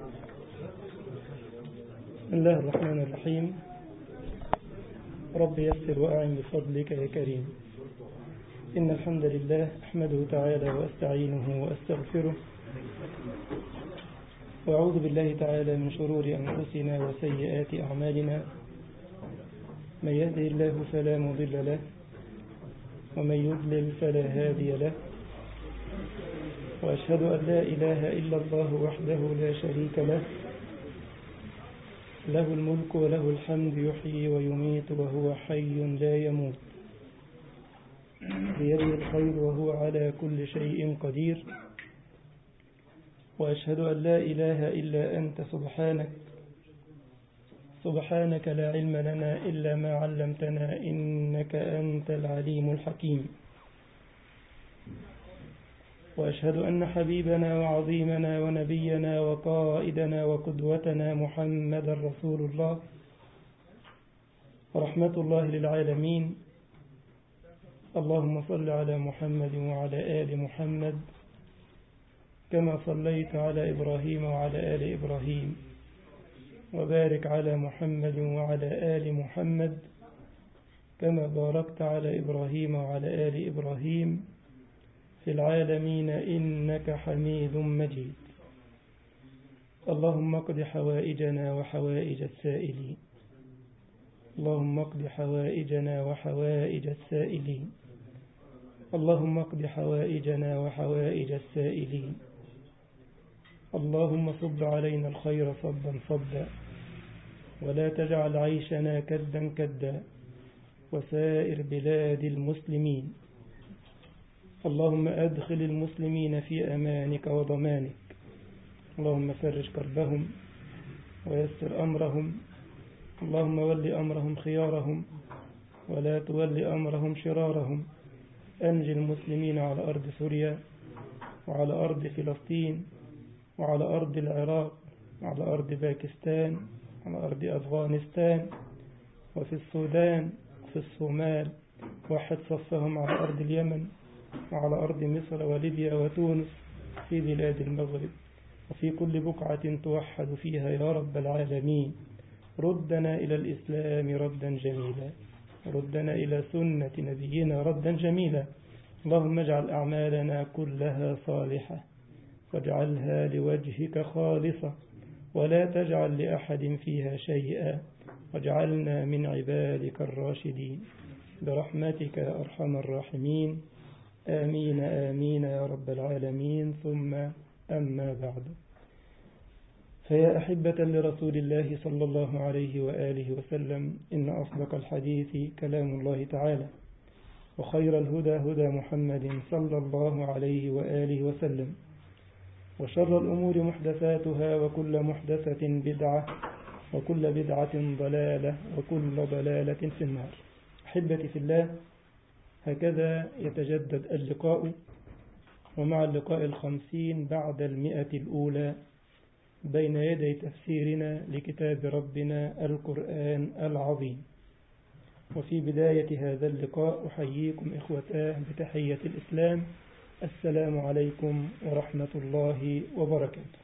بسم الله الرحمن الرحيم رب يسر وأعن بفضلك يا كريم إن الحمد لله أحمده تعالى وأستعينه وأستغفره وأعوذ بالله تعالى من شرور أنفسنا وسيئات أعمالنا من يهده الله فلا مضل له ومن يضلل فلا هادي له وأشهد أن لا إله إلا الله وحده لا شريك له له الملك وله الحمد يحيي ويميت وهو حي لا يموت بيده الخير وهو على كل شيء قدير وأشهد أن لا إله إلا أنت سبحانك سبحانك لا علم لنا إلا ما علمتنا إنك أنت العليم الحكيم وأشهد أن حبيبنا وعظيمنا ونبينا وقائدنا وقدوتنا محمد رسول الله ورحمة الله للعالمين اللهم صل على محمد وعلى آل محمد كما صليت على إبراهيم وعلى آل إبراهيم وبارك على محمد وعلى آل محمد كما باركت على إبراهيم وعلى آل إبراهيم في العالمين إنك حميد مجيد اللهم اقض حوائجنا وحوائج السائلين اللهم اقض حوائجنا وحوائج السائلين اللهم اقض حوائجنا وحوائج السائلين اللهم صب علينا الخير صبا صبا ولا تجعل عيشنا كدا كدا وسائر بلاد المسلمين اللهم أدخل المسلمين في أمانك وضمانك اللهم فرج كربهم ويسر أمرهم اللهم ول أمرهم خيارهم ولا تول أمرهم شرارهم أنجي المسلمين على أرض سوريا وعلى أرض فلسطين وعلى أرض العراق وعلى أرض باكستان وعلى أرض أفغانستان وفي السودان وفي الصومال وحد صفهم على أرض اليمن وعلى أرض مصر وليبيا وتونس في بلاد المغرب وفي كل بقعة توحد فيها يا رب العالمين ردنا إلى الإسلام ردا جميلا ردنا إلى سنة نبينا ردا جميلا اللهم اجعل أعمالنا كلها صالحة واجعلها لوجهك خالصة ولا تجعل لأحد فيها شيئا واجعلنا من عبادك الراشدين برحمتك يا أرحم الراحمين آمين آمين يا رب العالمين ثم أما بعد فيا أحبة لرسول الله صلى الله عليه وآله وسلم إن أصدق الحديث كلام الله تعالى وخير الهدى هدى محمد صلى الله عليه وآله وسلم وشر الأمور محدثاتها وكل محدثة بدعة وكل بدعة ضلالة وكل ضلالة في النار أحبتي في الله هكذا يتجدد اللقاء ومع اللقاء الخمسين بعد المئة الأولى بين يدي تفسيرنا لكتاب ربنا القرآن العظيم وفي بداية هذا اللقاء أحييكم إخوتاه بتحية الإسلام السلام عليكم ورحمة الله وبركاته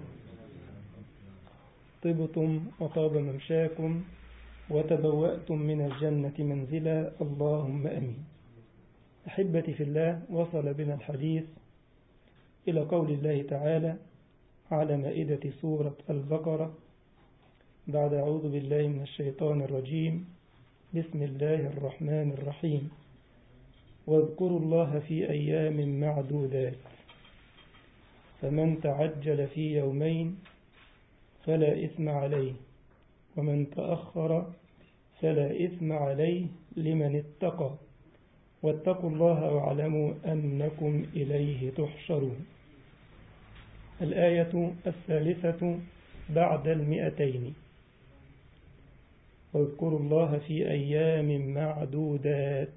طبتم وطاب ممشاكم وتبوأتم من الجنة منزلا اللهم أمين أحبتي في الله وصل بنا الحديث إلى قول الله تعالى على مائدة سورة البقرة بعد أعوذ بالله من الشيطان الرجيم بسم الله الرحمن الرحيم واذكروا الله في أيام معدودات فمن تعجل في يومين فلا إثم عليه ومن تأخر فلا إثم عليه لمن اتقى واتقوا الله واعلموا أنكم إليه تحشرون الآية الثالثة بعد المئتين واذكروا الله في أيام معدودات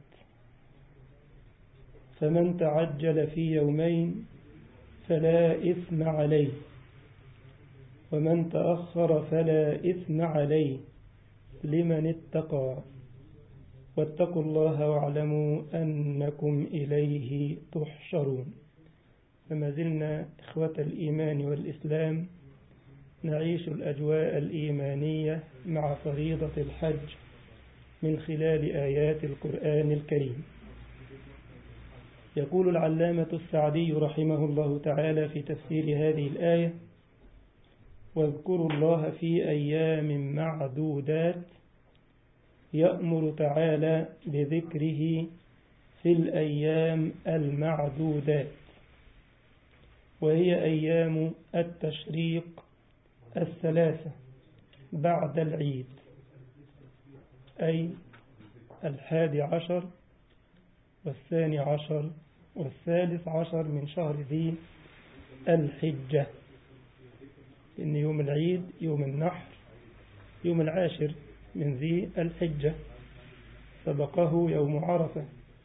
فمن تعجل في يومين فلا إثم عليه ومن تأخر فلا إثم عليه لمن اتقى واتقوا الله واعلموا أنكم إليه تحشرون فما زلنا إخوة الإيمان والإسلام نعيش الأجواء الإيمانية مع فريضة الحج من خلال آيات القرآن الكريم يقول العلامة السعدي رحمه الله تعالى في تفسير هذه الآية واذكروا الله في أيام معدودات يأمر تعالى بذكره في الأيام المعدودات وهي أيام التشريق الثلاثة بعد العيد أي الحادي عشر والثاني عشر والثالث عشر من شهر ذي الحجة إن يوم العيد يوم النحر يوم العاشر من ذي الحجة سبقه يوم عرفة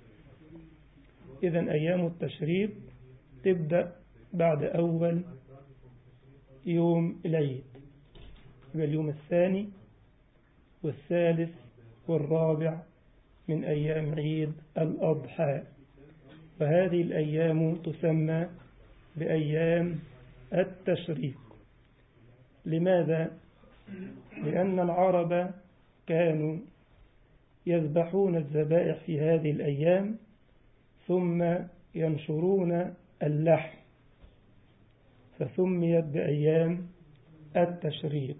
إذا أيام التشريق تبدأ بعد أول يوم العيد يبقى اليوم الثاني والثالث والرابع من أيام عيد الأضحى فهذه الأيام تسمى بأيام التشريق لماذا؟ لأن العرب كانوا يذبحون الذبائح في هذه الأيام ثم ينشرون اللحم فسميت بأيام التشريق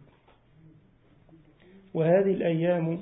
وهذه الأيام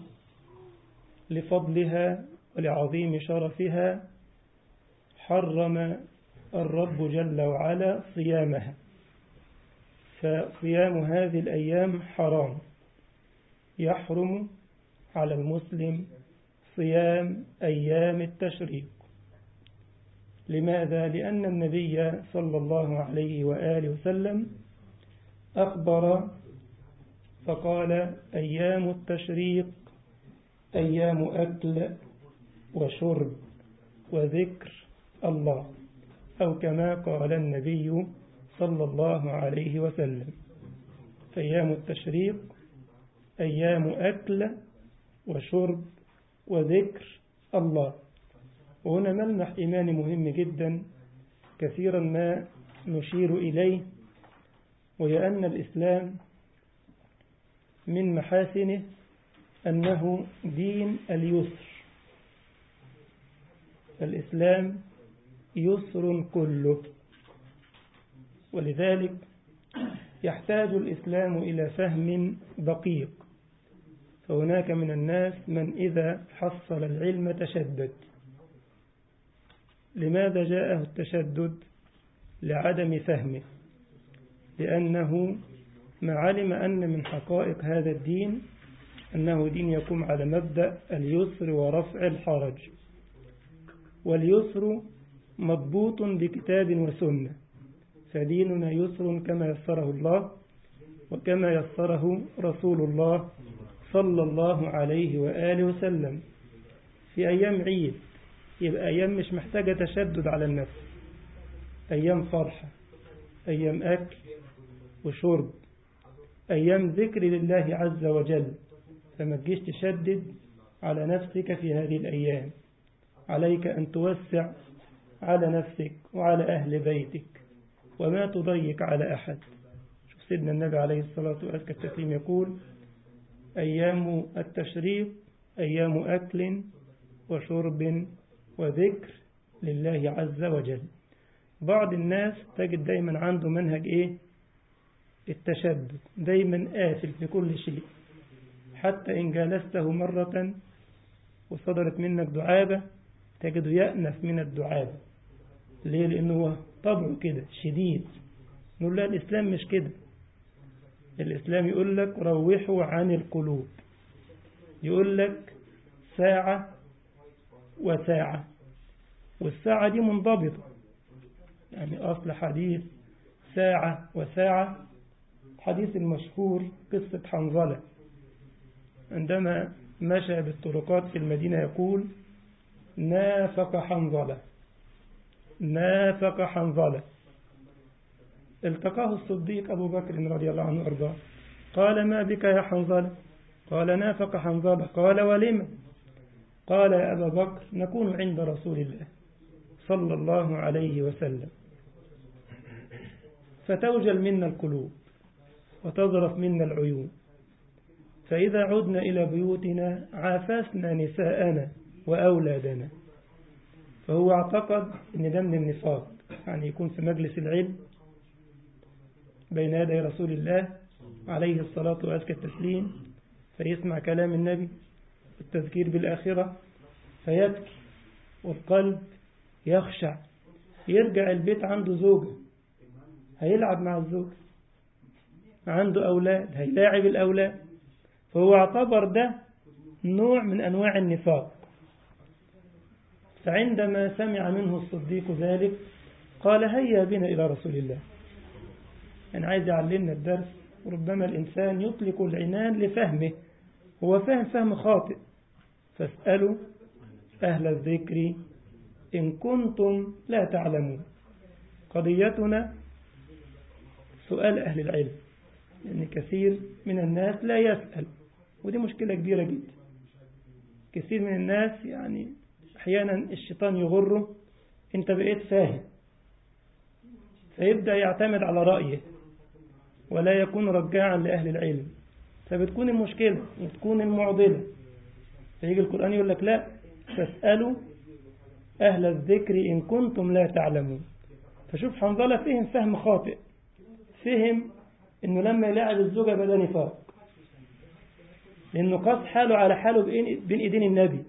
لفضلها ولعظيم شرفها حرم الرب جل وعلا صيامها فصيام هذه الأيام حرام يحرم على المسلم صيام أيام التشريق لماذا؟ لأن النبي صلى الله عليه وآله وسلم أخبر فقال أيام التشريق أيام أكل وشرب وذكر الله أو كما قال النبي صلى الله عليه وسلم أيام التشريق أيام أكل وشرب وذكر الله وهنا ملمح إيماني مهم جدا كثيرا ما نشير إليه وهي أن الإسلام من محاسنه أنه دين اليسر الإسلام يسر كله ولذلك يحتاج الإسلام إلى فهم دقيق فهناك من الناس من إذا حصل العلم تشدد لماذا جاءه التشدد لعدم فهمه لأنه ما علم أن من حقائق هذا الدين أنه دين يقوم على مبدأ اليسر ورفع الحرج واليسر مضبوط بكتاب وسنة فديننا يسر كما يسره الله وكما يسره رسول الله صلى الله عليه وآله وسلم في أيام عيد يبقى أيام مش محتاجة تشدد على النفس أيام فرحة أيام أكل وشرب أيام ذكر لله عز وجل فما تجيش تشدد على نفسك في هذه الأيام عليك أن توسع على نفسك وعلى أهل بيتك وما تضيق على أحد شوف سيدنا النبي عليه الصلاة والسلام يقول أيام التشريق أيام أكل وشرب وذكر لله عز وجل بعض الناس تجد دايما عنده منهج إيه التشدد دايما آثل في كل شيء حتى إن جالسته مرة وصدرت منك دعابة تجد يأنف من الدعابة ليه لأنه هو طبعه كده شديد نقول لا الإسلام مش كده الإسلام يقول لك روحوا عن القلوب يقول لك ساعة وساعة والساعة دي منضبطة يعني أصل حديث ساعة وساعة حديث المشهور قصة حنظلة عندما مشى بالطرقات في المدينة يقول نافق حنظلة نافق حنظلة التقاه الصديق أبو بكر رضي الله عنه وأرضاه قال ما بك يا حنظلة قال نافق حنظلة قال ولم قال يا أبا بكر نكون عند رسول الله صلى الله عليه وسلم فتوجل منا القلوب وتظرف منا العيون فإذا عدنا إلى بيوتنا عافسنا نساءنا وأولادنا فهو اعتقد أن ده من النفاق يعني يكون في مجلس العلم بين يدي رسول الله عليه الصلاة وأزكى التسليم فيسمع كلام النبي التذكير بالآخرة فيبكي والقلب يخشع يرجع البيت عنده زوجة هيلعب مع الزوجة عنده أولاد هيلاعب الأولاد فهو اعتبر ده نوع من أنواع النفاق فعندما سمع منه الصديق ذلك قال هيا بنا إلى رسول الله أنا عايز يعلمنا الدرس ربما الإنسان يطلق العنان لفهمه هو فهم فهم خاطئ فاسألوا أهل الذكر إن كنتم لا تعلمون قضيتنا سؤال أهل العلم لأن يعني كثير من الناس لا يسأل ودي مشكلة كبيرة جدا كثير من الناس يعني أحيانا الشيطان يغره أنت بقيت فاهم فيبدأ يعتمد على رأيه ولا يكون رجاعا لأهل العلم فبتكون المشكلة وتكون المعضلة فيجي القرآن يقول لك لا فاسألوا أهل الذكر إن كنتم لا تعلمون فشوف حنظلة فهم فهم خاطئ فهم إنه لما يلاعب الزوجة بدا نفاق لأنه قص حاله على حاله بين إيدين النبي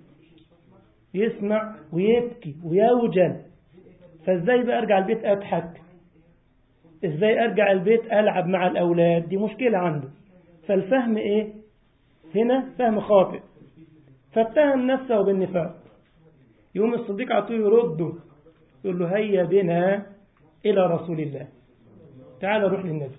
يسمع ويبكي ويوجل فازاي بقى ارجع البيت اضحك ازاي ارجع البيت العب مع الاولاد دي مشكلة عنده فالفهم ايه هنا فهم خاطئ فاتهم نفسه بالنفاق يوم الصديق على طول يرده يقول له هيا بنا الى رسول الله تعال روح للنبي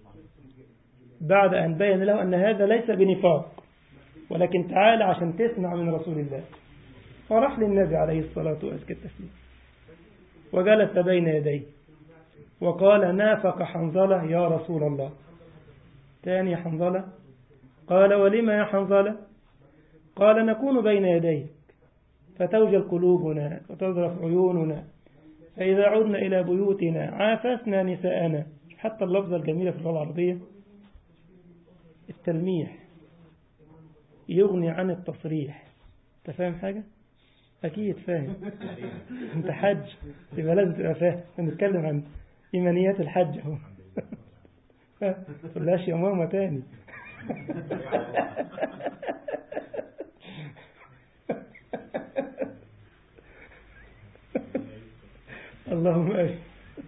بعد ان بين له ان هذا ليس بنفاق ولكن تعال عشان تسمع من رسول الله فراح للنبي عليه الصلاة والسلام وجلس بين يديه وقال نافق حنظلة يا رسول الله تاني حنظلة قال ولما يا حنظلة قال نكون بين يديك فتوجل قلوبنا وتظرف عيوننا فإذا عدنا إلى بيوتنا عافسنا نساءنا حتى اللفظة الجميلة في اللغة العربية التلميح يغني عن التصريح انت فاهم حاجة أكيد فاهم أنت حج يبقى لازم تبقى فاهم بنتكلم عن إيمانيات الحج أهو تقولهاش يا ماما تاني اللهم أجل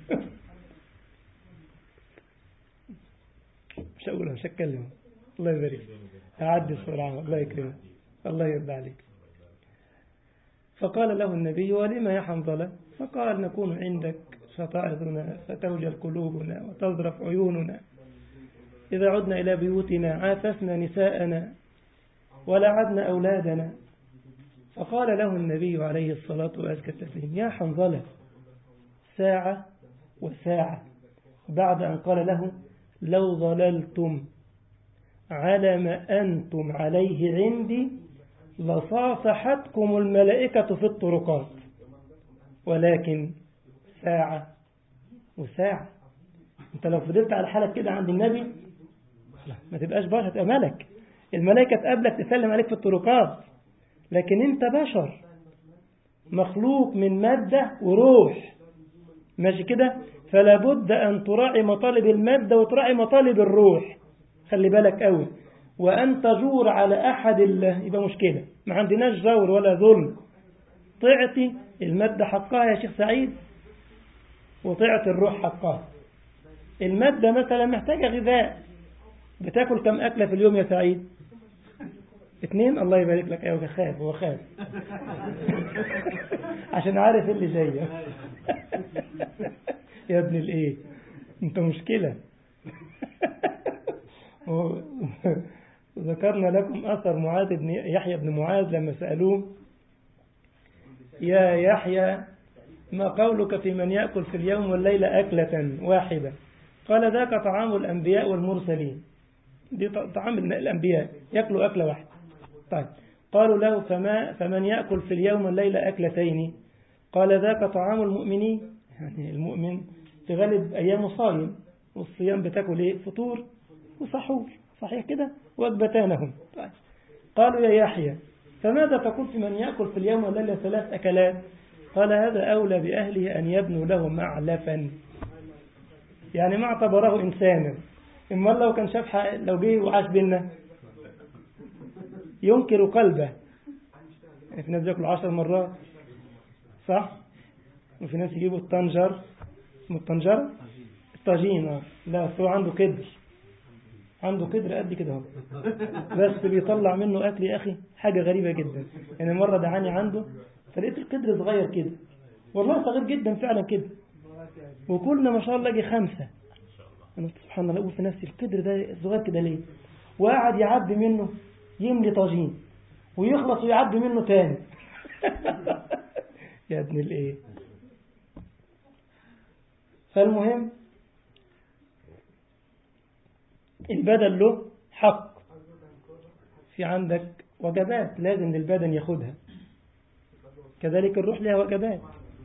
مش هقولها مش هتكلم الله يبارك هعدي السرعة الله يكرمك الله يرضى عليك فقال له النبي ولما يا حنظلة فقال نكون عندك فتعظنا فتوجل قلوبنا وتظرف عيوننا إذا عدنا إلى بيوتنا عافسنا نساءنا ولعبنا أولادنا فقال له النبي عليه الصلاة وأزكى التسليم يا حنظلة ساعة وساعة بعد أن قال له لو ظللتم على ما أنتم عليه عندي لصافحتكم الملائكة في الطرقات ولكن ساعة وساعة انت لو فضلت على حالك كده عند النبي ما تبقاش بشر تبقى ملك الملائكة تقابلك تسلم عليك في الطرقات لكن انت بشر مخلوق من مادة وروح ماشي كده فلا بد أن تراعي مطالب المادة وتراعي مطالب الروح خلي بالك قوي وأن تجور على أحد الله يبقى مشكلة ما عندناش جور ولا ظلم طعتي المادة حقها يا شيخ سعيد وطعت الروح حقها المادة مثلا محتاجة غذاء بتاكل كم أكلة في اليوم يا سعيد اثنين الله يبارك لك ايوه خاف هو خاف عشان عارف اللي جاي يا ابن الايه انت مشكلة ذكرنا لكم أثر معاذ بن يحيى بن معاذ لما سألوه يا يحيى ما قولك في من يأكل في اليوم والليلة أكلة واحدة قال ذاك طعام الأنبياء والمرسلين دي طعام الأنبياء يأكلوا أكلة واحدة طيب قالوا له فما فمن يأكل في اليوم والليلة أكلتين قال ذاك طعام المؤمنين يعني المؤمن في غالب أيامه صايم والصيام بتاكل إيه فطور وسحور صحيح كده وجبتانهم طيب. قالوا يا يحيى فماذا تقول في من يأكل في اليوم والليلة ثلاث أكلات قال هذا أولى بأهله أن يبنوا له معلفا يعني ما اعتبره إنسانا إما لو كان شاف لو جه وعاش بينا ينكر قلبه يعني في ناس بياكلوا عشر مرات صح وفي ناس يجيبوا الطنجر اسمه الطنجر الطاجين لا هو عنده كدر عنده كدر قد كده اهو بس بيطلع منه اكل يا اخي حاجه غريبه جدا يعني مره دعاني عنده فلقيت الكدر صغير كده والله صغير جدا فعلا كده وكلنا ما شاء الله جه خمسه انا سبحان الله اقول في نفسي الكدر ده صغير كده ليه وقعد يعبي منه يملي طاجين ويخلص ويعبي منه تاني يا ابن الايه فالمهم البدن له حق في عندك وجبات لازم البدن ياخدها كذلك الروح لها وجبات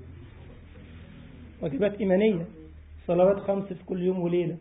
وجبات إيمانية صلوات خمس في كل يوم وليلة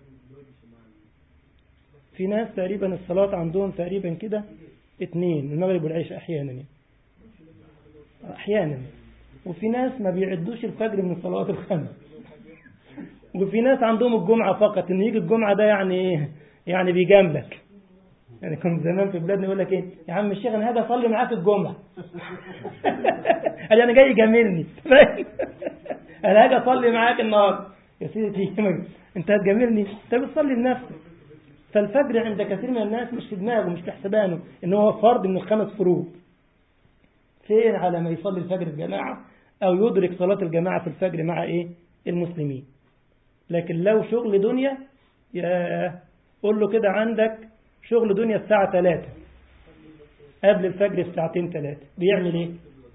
في ناس تقريبا الصلاة عندهم تقريبا كده اتنين المغرب والعشاء أحيانا يعني. أحيانا وفي ناس ما بيعدوش الفجر من الصلوات الخمس وفي ناس عندهم الجمعة فقط إن يجي الجمعة ده يعني إيه يعني بيجاملك يعني كنت زمان في بلادنا يقول لك إيه يا عم الشيخ أنا هاجي أصلي معاك الجمعة قال أنا جاي يجاملني أنا هاجي أصلي معاك النهارده يا سيدي أنت هتجاملني أنت بتصلي لنفسك فالفجر عند كثير من الناس مش في دماغه مش في حسبانه إن هو فرض من الخمس فروض فين على ما يصلي الفجر الجماعة أو يدرك صلاة الجماعة في الفجر مع إيه المسلمين لكن لو شغل دنيا يا قول له كده عندك شغل دنيا الساعة 3 قبل الفجر بساعتين ثلاثة بيعمل ايه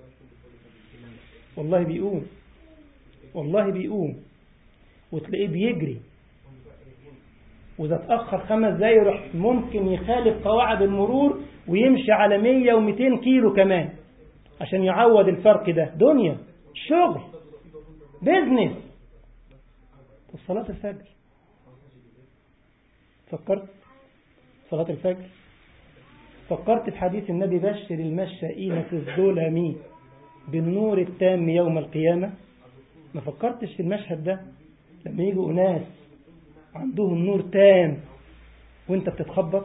والله بيقوم والله بيقوم وتلاقيه بيجري وإذا اتأخر خمس دقايق يروح ممكن يخالف قواعد المرور ويمشي على 100 و200 كيلو كمان عشان يعوض الفرق ده دنيا شغل بيزنس صلاة الفجر فكرت صلاة الفجر فكرت في حديث النبي بشر المشائين في الظلم بالنور التام يوم القيامة ما فكرتش في المشهد ده لما يجوا أناس عندهم نور تام وانت بتتخبط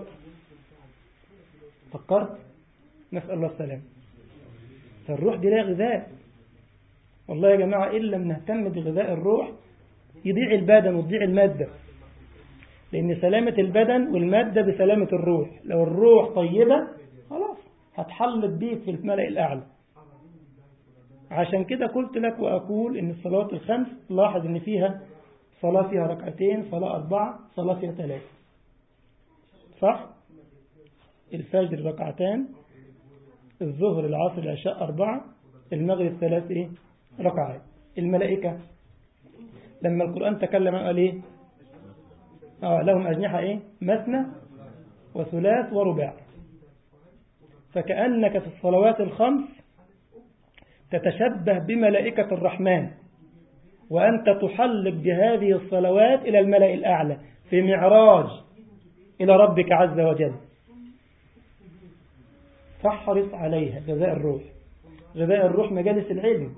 فكرت نسأل الله السلام فالروح دي لها غذاء والله يا جماعة إن لم نهتم بغذاء الروح يضيع البدن وتضيع المادة لأن سلامة البدن والمادة بسلامة الروح لو الروح طيبة خلاص هتحلط بيك في الملأ الأعلى عشان كده قلت لك وأقول إن الصلوات الخمس لاحظ إن فيها صلاة فيها ركعتين صلاة أربعة صلاة فيها ثلاثة صح؟ الفجر ركعتان الظهر العصر العشاء أربعة المغرب ثلاث إيه؟ ركعات الملائكة لما القرآن تكلم قال إيه آه لهم أجنحة إيه مثنى وثلاث ورباع فكأنك في الصلوات الخمس تتشبه بملائكة الرحمن وأنت تحلق بهذه الصلوات إلى الملأ الأعلى في معراج إلى ربك عز وجل فاحرص عليها غذاء الروح غذاء الروح مجالس العلم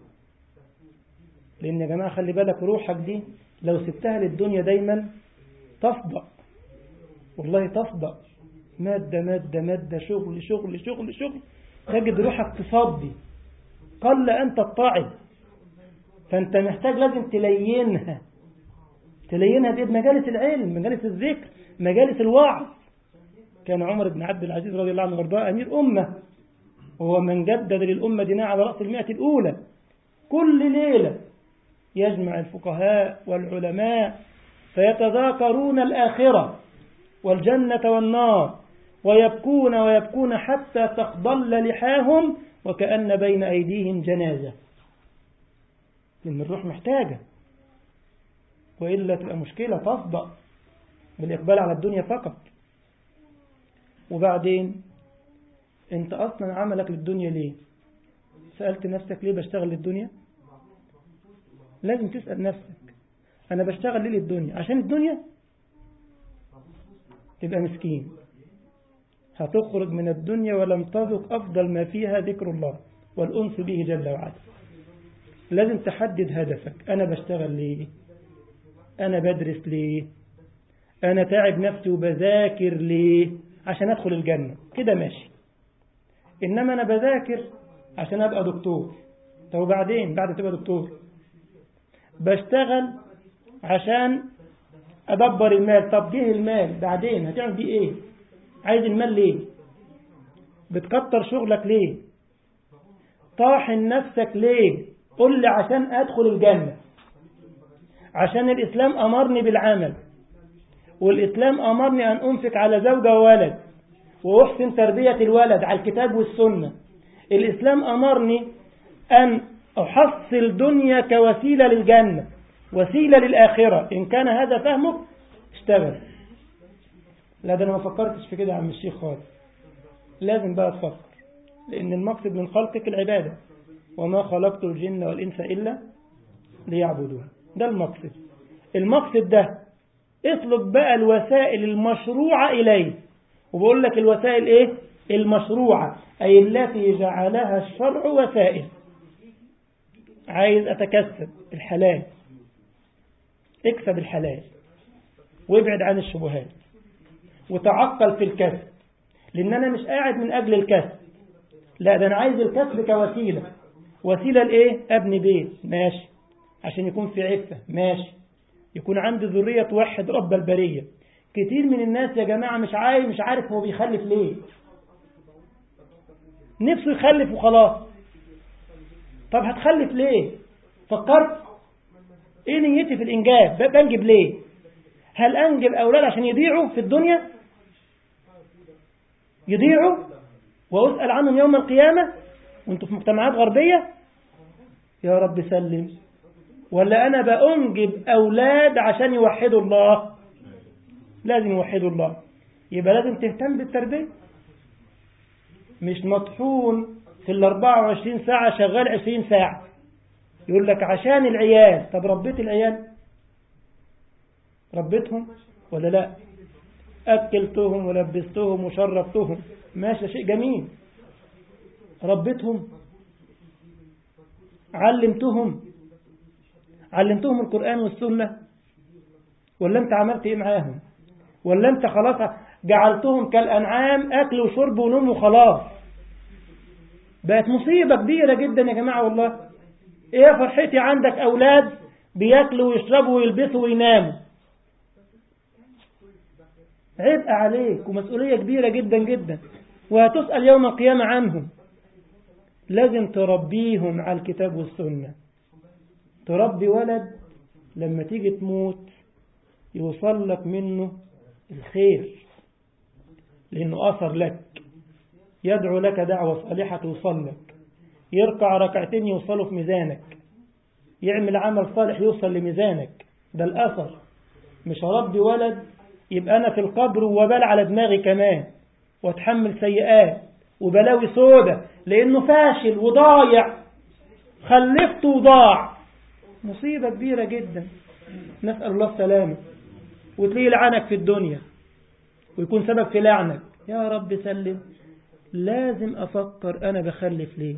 لأن يا جماعة خلي بالك روحك دي لو سبتها للدنيا دايما تصدأ والله تصدأ مادة مادة مادة شغل شغل شغل شغل تجد روحك تصدي قل أن تتعب فأنت محتاج لازم تلينها تلينها دي بمجالس العلم مجالس الذكر مجالس الوعظ كان عمر بن عبد العزيز رضي الله عنه وارضاه أمير أمة وهو من جدد للأمة دينها على رأس المئة الأولى كل ليلة يجمع الفقهاء والعلماء فيتذاكرون الآخرة والجنة والنار ويبكون ويبكون حتى تخضل لحاهم وكأن بين أيديهم جنازة لأن الروح محتاجة وإلا تبقى مشكلة تصدأ بالإقبال على الدنيا فقط وبعدين انت أصلا عملك للدنيا ليه سألت نفسك ليه بشتغل للدنيا لازم تسأل نفسك أنا بشتغل ليه للدنيا عشان الدنيا تبقى مسكين هتخرج من الدنيا ولم تذق أفضل ما فيها ذكر الله والأنس به جل وعلا لازم تحدد هدفك أنا بشتغل ليه أنا بدرس ليه أنا تعب نفسي وبذاكر ليه عشان أدخل الجنة كده ماشي إنما أنا بذاكر عشان أبقى دكتور طب وبعدين بعد تبقى دكتور بشتغل عشان أدبر المال طب جه المال بعدين هتعمل بيه إيه عايز المال ليه بتكتر شغلك ليه طاحن نفسك ليه قل لي عشان أدخل الجنة عشان الإسلام أمرني بالعمل والإسلام أمرني أن أنفق على زوجة وولد وأحسن تربية الولد على الكتاب والسنة الإسلام أمرني أن أحصل دنيا كوسيلة للجنة وسيلة للآخرة إن كان هذا فهمك اشتغل لا ده أنا ما فكرتش في كده يا عم الشيخ خالص لازم بقى تفكر لأن المقصد من خلقك العبادة وما خلقت الجن والإنس إلا ليعبدون ده المقصد المقصد ده اطلب بقى الوسائل المشروعة إليه وبقول لك الوسائل إيه المشروعة أي التي جعلها الشرع وسائل عايز أتكسب الحلال اكسب الحلال وابعد عن الشبهات وتعقل في الكسب لأن أنا مش قاعد من أجل الكسب لا ده أنا عايز الكسب كوسيلة وسيلة لإيه أبني بيت ماشي عشان يكون في عفة ماشي يكون عندي ذرية توحد رب البرية كتير من الناس يا جماعة مش عارف مش عارف هو بيخلف ليه نفسه يخلف وخلاص طب هتخلف ليه فكرت ايه نيتي في الانجاب بنجب ليه هل انجب اولاد عشان يضيعوا في الدنيا يضيعوا واسال عنهم يوم القيامه وانتوا في مجتمعات غربيه يا رب سلم ولا انا بانجب اولاد عشان يوحدوا الله لازم يوحدوا الله يبقى لازم تهتم بالتربيه مش مطحون في ال 24 ساعة شغال 20 ساعة يقول لك عشان العيال طب ربيت العيال ربيتهم ولا لا أكلتهم ولبستهم وشربتهم ماشي شيء جميل ربيتهم علمتهم علمتهم القرآن والسنة ولا انت عملت ايه معاهم ولا انت خلاص جعلتهم كالأنعام أكل وشرب ونوم وخلاص بقت مصيبة كبيرة جدا يا جماعة والله ايه فرحتي عندك أولاد بياكلوا ويشربوا ويلبسوا ويناموا عبء عليك ومسؤولية كبيرة جدا جدا وهتسأل يوم القيامة عنهم لازم تربيهم على الكتاب والسنة تربي ولد لما تيجي تموت يوصل لك منه الخير لأنه أثر لك يدعو لك دعوة صالحة توصل لك يركع ركعتين يوصلوا في ميزانك يعمل عمل صالح يوصل لميزانك ده الأثر مش هربي ولد يبقى أنا في القبر وبال على دماغي كمان واتحمل سيئات وبلاوي سودة لأنه فاشل وضايع خلفته وضاع مصيبة كبيرة جدا نسأل الله السلامة وتلاقيه لعنك في الدنيا ويكون سبب في لعنك يا رب سلم لازم أفكر أنا بخلف ليه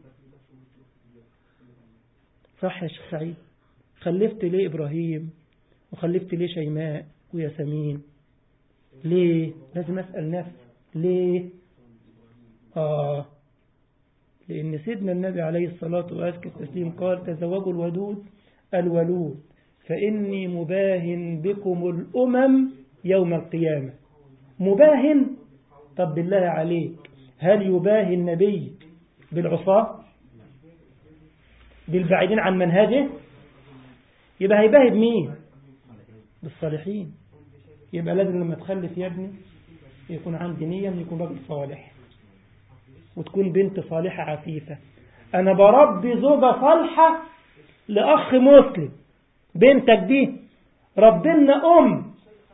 صح يا شيخ سعيد خلفت ليه إبراهيم وخلفت ليه شيماء وياسمين ليه لازم أسأل نفسي ليه آه لأن سيدنا النبي عليه الصلاة وأزكى التسليم قال تزوجوا الودود الولود فإني مباهن بكم الأمم يوم القيامة مباهن طب بالله عليك هل يباهي النبي بالعصاة بالبعيدين عن منهجه يبقى هيباهي بمين بالصالحين يبقى لازم لما تخلف يا ابني يكون عندي نية ان يكون راجل صالح وتكون بنت صالحة عفيفة أنا بربي زوجة صالحة لأخ مسلم بنتك دي ربنا أم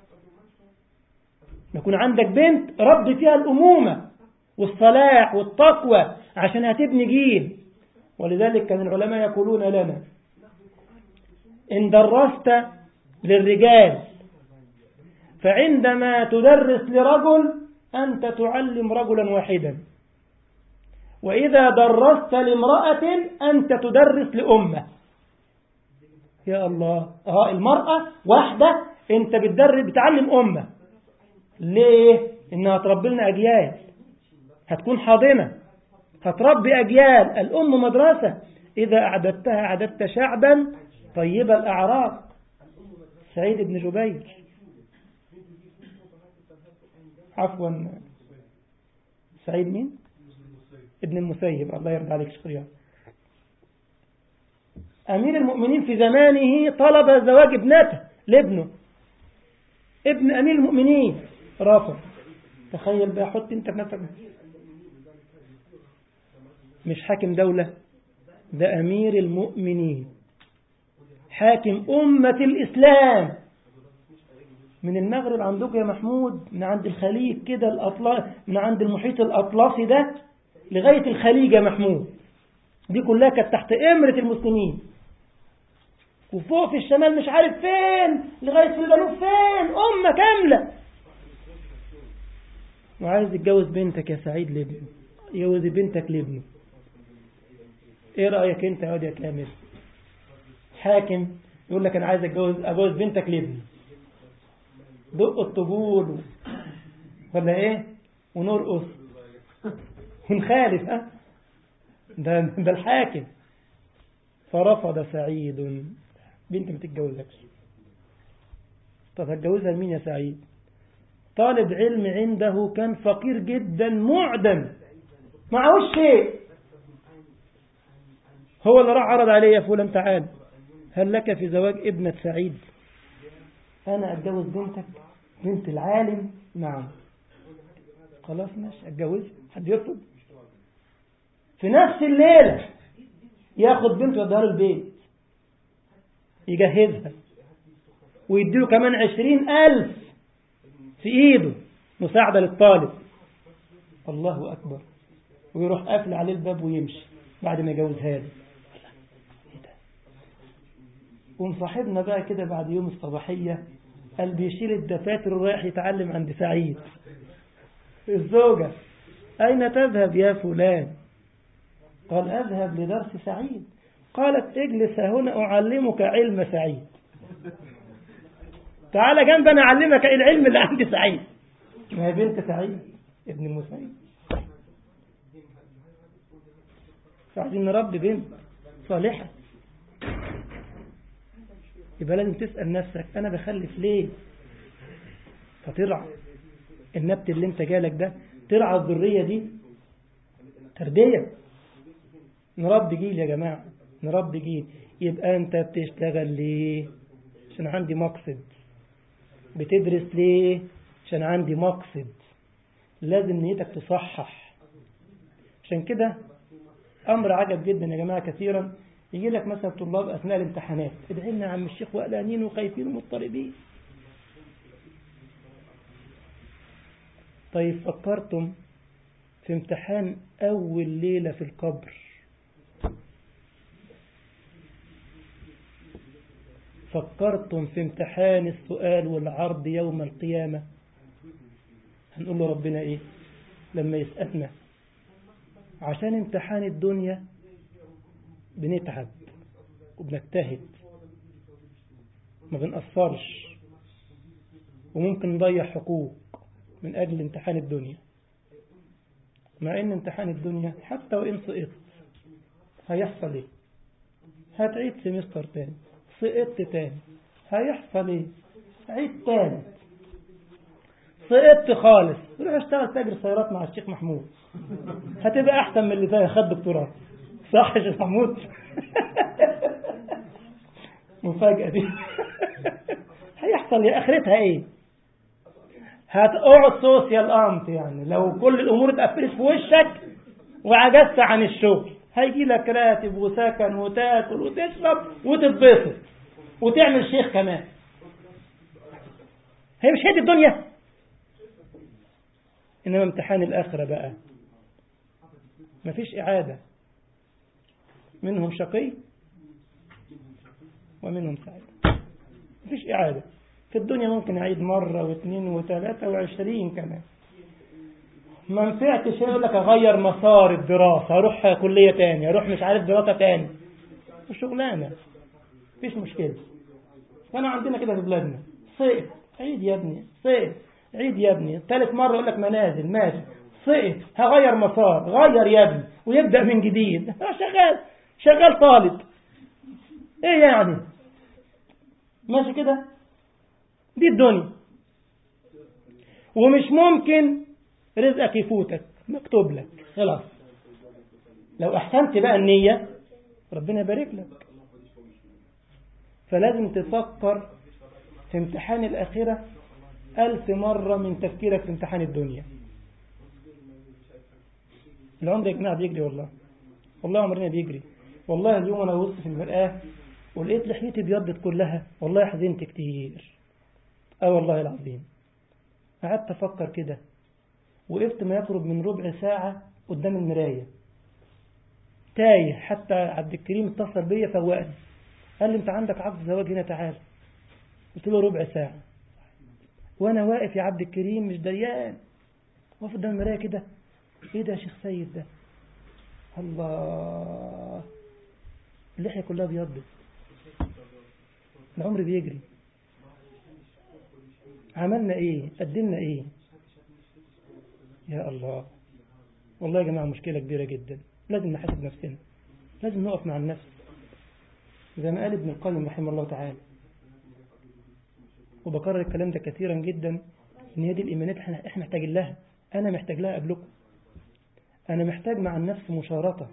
يكون عندك بنت رب فيها الأمومة والصلاح والتقوى عشان هتبني جيل ولذلك كان العلماء يقولون لنا إن درست للرجال فعندما تدرس لرجل أنت تعلم رجلا واحدا وإذا درست لامرأة أنت تدرس لأمة يا الله اه المرأة واحدة أنت بتدرب بتعلم أمة ليه؟ إنها تربي لنا أجيال هتكون حاضنة هتربي أجيال الأم مدرسة إذا أعددتها أعددت شعبا طيب الأعراق سعيد بن جبير عفوا سعيد مين ابن المسيب الله يرضى عليك شكرا أمير المؤمنين في زمانه طلب زواج ابنته لابنه ابن أمير المؤمنين رافض تخيل بقى حط انت بنفسك مش حاكم دولة ده أمير المؤمنين حاكم أمة الإسلام من المغرب عندكم يا محمود من عند الخليج كده الأطلاس من عند المحيط الأطلسي ده لغاية الخليج يا محمود دي كلها كانت تحت إمرة المسلمين وفوق في الشمال مش عارف فين لغاية في الجنوب فين أمة كاملة وعايز يتجوز بنتك يا سعيد لابنه يجوز بنتك لابنه ايه رأيك انت يا واد يا كامل حاكم يقول لك انا عايز اتجوز اجوز بنتك لابني دق الطبول ولا ايه ونرقص ونخالف ها ده ده الحاكم فرفض سعيد بنت ما تتجوزكش طب هتجوزها لمين يا سعيد طالب علم عنده كان فقير جدا معدم معهوش شيء هو اللي راح عرض عليه يا فلان تعال هل لك في زواج ابنة سعيد أنا أتجوز بنتك بنت العالم نعم خلاص ماشي أتجوز حد يرفض في نفس الليلة ياخد بنته يوديها له البيت يجهزها ويديله كمان عشرين ألف في إيده مساعدة للطالب الله أكبر ويروح قافل عليه الباب ويمشي بعد ما يجوزها له ومصاحبنا بقى كده بعد يوم الصباحية قال بيشيل الدفاتر ورايح يتعلم عند سعيد الزوجة أين تذهب يا فلان قال أذهب لدرس سعيد قالت اجلس هنا أعلمك علم سعيد تعال جنب أنا أعلمك العلم اللي عند سعيد ما هي بنت سعيد ابن المسيب فعايزين نربي بنت صالحة يبقى لازم تسأل نفسك أنا بخلف ليه فترعى النبت اللي انت جالك ده ترعى الذرية دي تربية نربي جيل يا جماعة نربي جيل يبقى انت بتشتغل ليه عشان عندي مقصد بتدرس ليه عشان عندي مقصد لازم نيتك تصحح عشان كده أمر عجب جدا يا جماعة كثيرا يجي لك مثلا طلاب أثناء الامتحانات ادعي لنا يا عم الشيخ وقلانين وخايفين ومضطربين طيب فكرتم في امتحان أول ليلة في القبر فكرتم في امتحان السؤال والعرض يوم القيامة هنقول له ربنا ايه لما يسألنا عشان امتحان الدنيا بنتعب وبنجتهد ما بنقصرش وممكن نضيع حقوق من أجل امتحان الدنيا مع ان امتحان الدنيا حتى وإن سقطت هيحصل ايه هتعيد سمستر تاني سقطت تاني هيحصل ايه عيد تاني سقطت خالص روح اشتغل تاجر سيارات مع الشيخ محمود هتبقى احسن من اللي خد دكتوراه صح يا شيخ محمود مفاجأة دي هيحصل يا اخرتها ايه هتقعد سوسيال امت يعني لو كل الامور اتقفلت في وشك وعجزت عن الشغل هيجي لك راتب وسكن وتاكل وتشرب وتتبسط وتعمل شيخ كمان هي مش هي دي الدنيا انما امتحان الاخره بقى مفيش اعاده منهم شقي ومنهم سعيد مفيش اعاده في الدنيا ممكن أعيد مرة واثنين وثلاثة وعشرين كمان ما نفعتش يقول لك أغير مسار الدراسة أروح كلية تاني أروح مش عارف دراسة تاني شغلانة مفيش مشكلة وانا عندنا كده في بلادنا صيف عيد يا ابني صيف عيد يا ابني ثالث مرة يقول لك منازل ماشي صيف هغير مسار غير يا ابني ويبدأ من جديد شغال شغال طالب ايه يعني ماشي كده دي الدنيا ومش ممكن رزقك يفوتك مكتوب لك خلاص لو احسنت بقى النية ربنا يبارك لك فلازم تفكر في امتحان الآخرة ألف مرة من تفكيرك في امتحان الدنيا العمر يا جماعة بيجري والله والله عمرنا بيجري والله اليوم أنا ببص في المرآة ولقيت لحيتي بيضت كلها والله حزنت كتير اه والله العظيم قعدت أفكر كده وقفت ما يقرب من ربع ساعة قدام المراية تايه حتى عبد الكريم اتصل بيا فوقني قال لي انت عندك عقد زواج هنا تعال قلت له ربع ساعة وانا واقف يا عبد الكريم مش دريان واقف قدام المرايه كده ايه ده يا شيخ سيد ده الله اللحية كلها بيضت العمر بيجري عملنا ايه قدمنا ايه يا الله والله يا جماعة مشكلة كبيرة جدا لازم نحاسب نفسنا لازم نقف مع النفس زي ما قال ابن القيم رحمه الله تعالى وبكرر الكلام ده كثيرا جدا ان هي دي الايمانات احنا احنا محتاجين لها انا محتاج لها قبلكم انا محتاج مع النفس مشارطة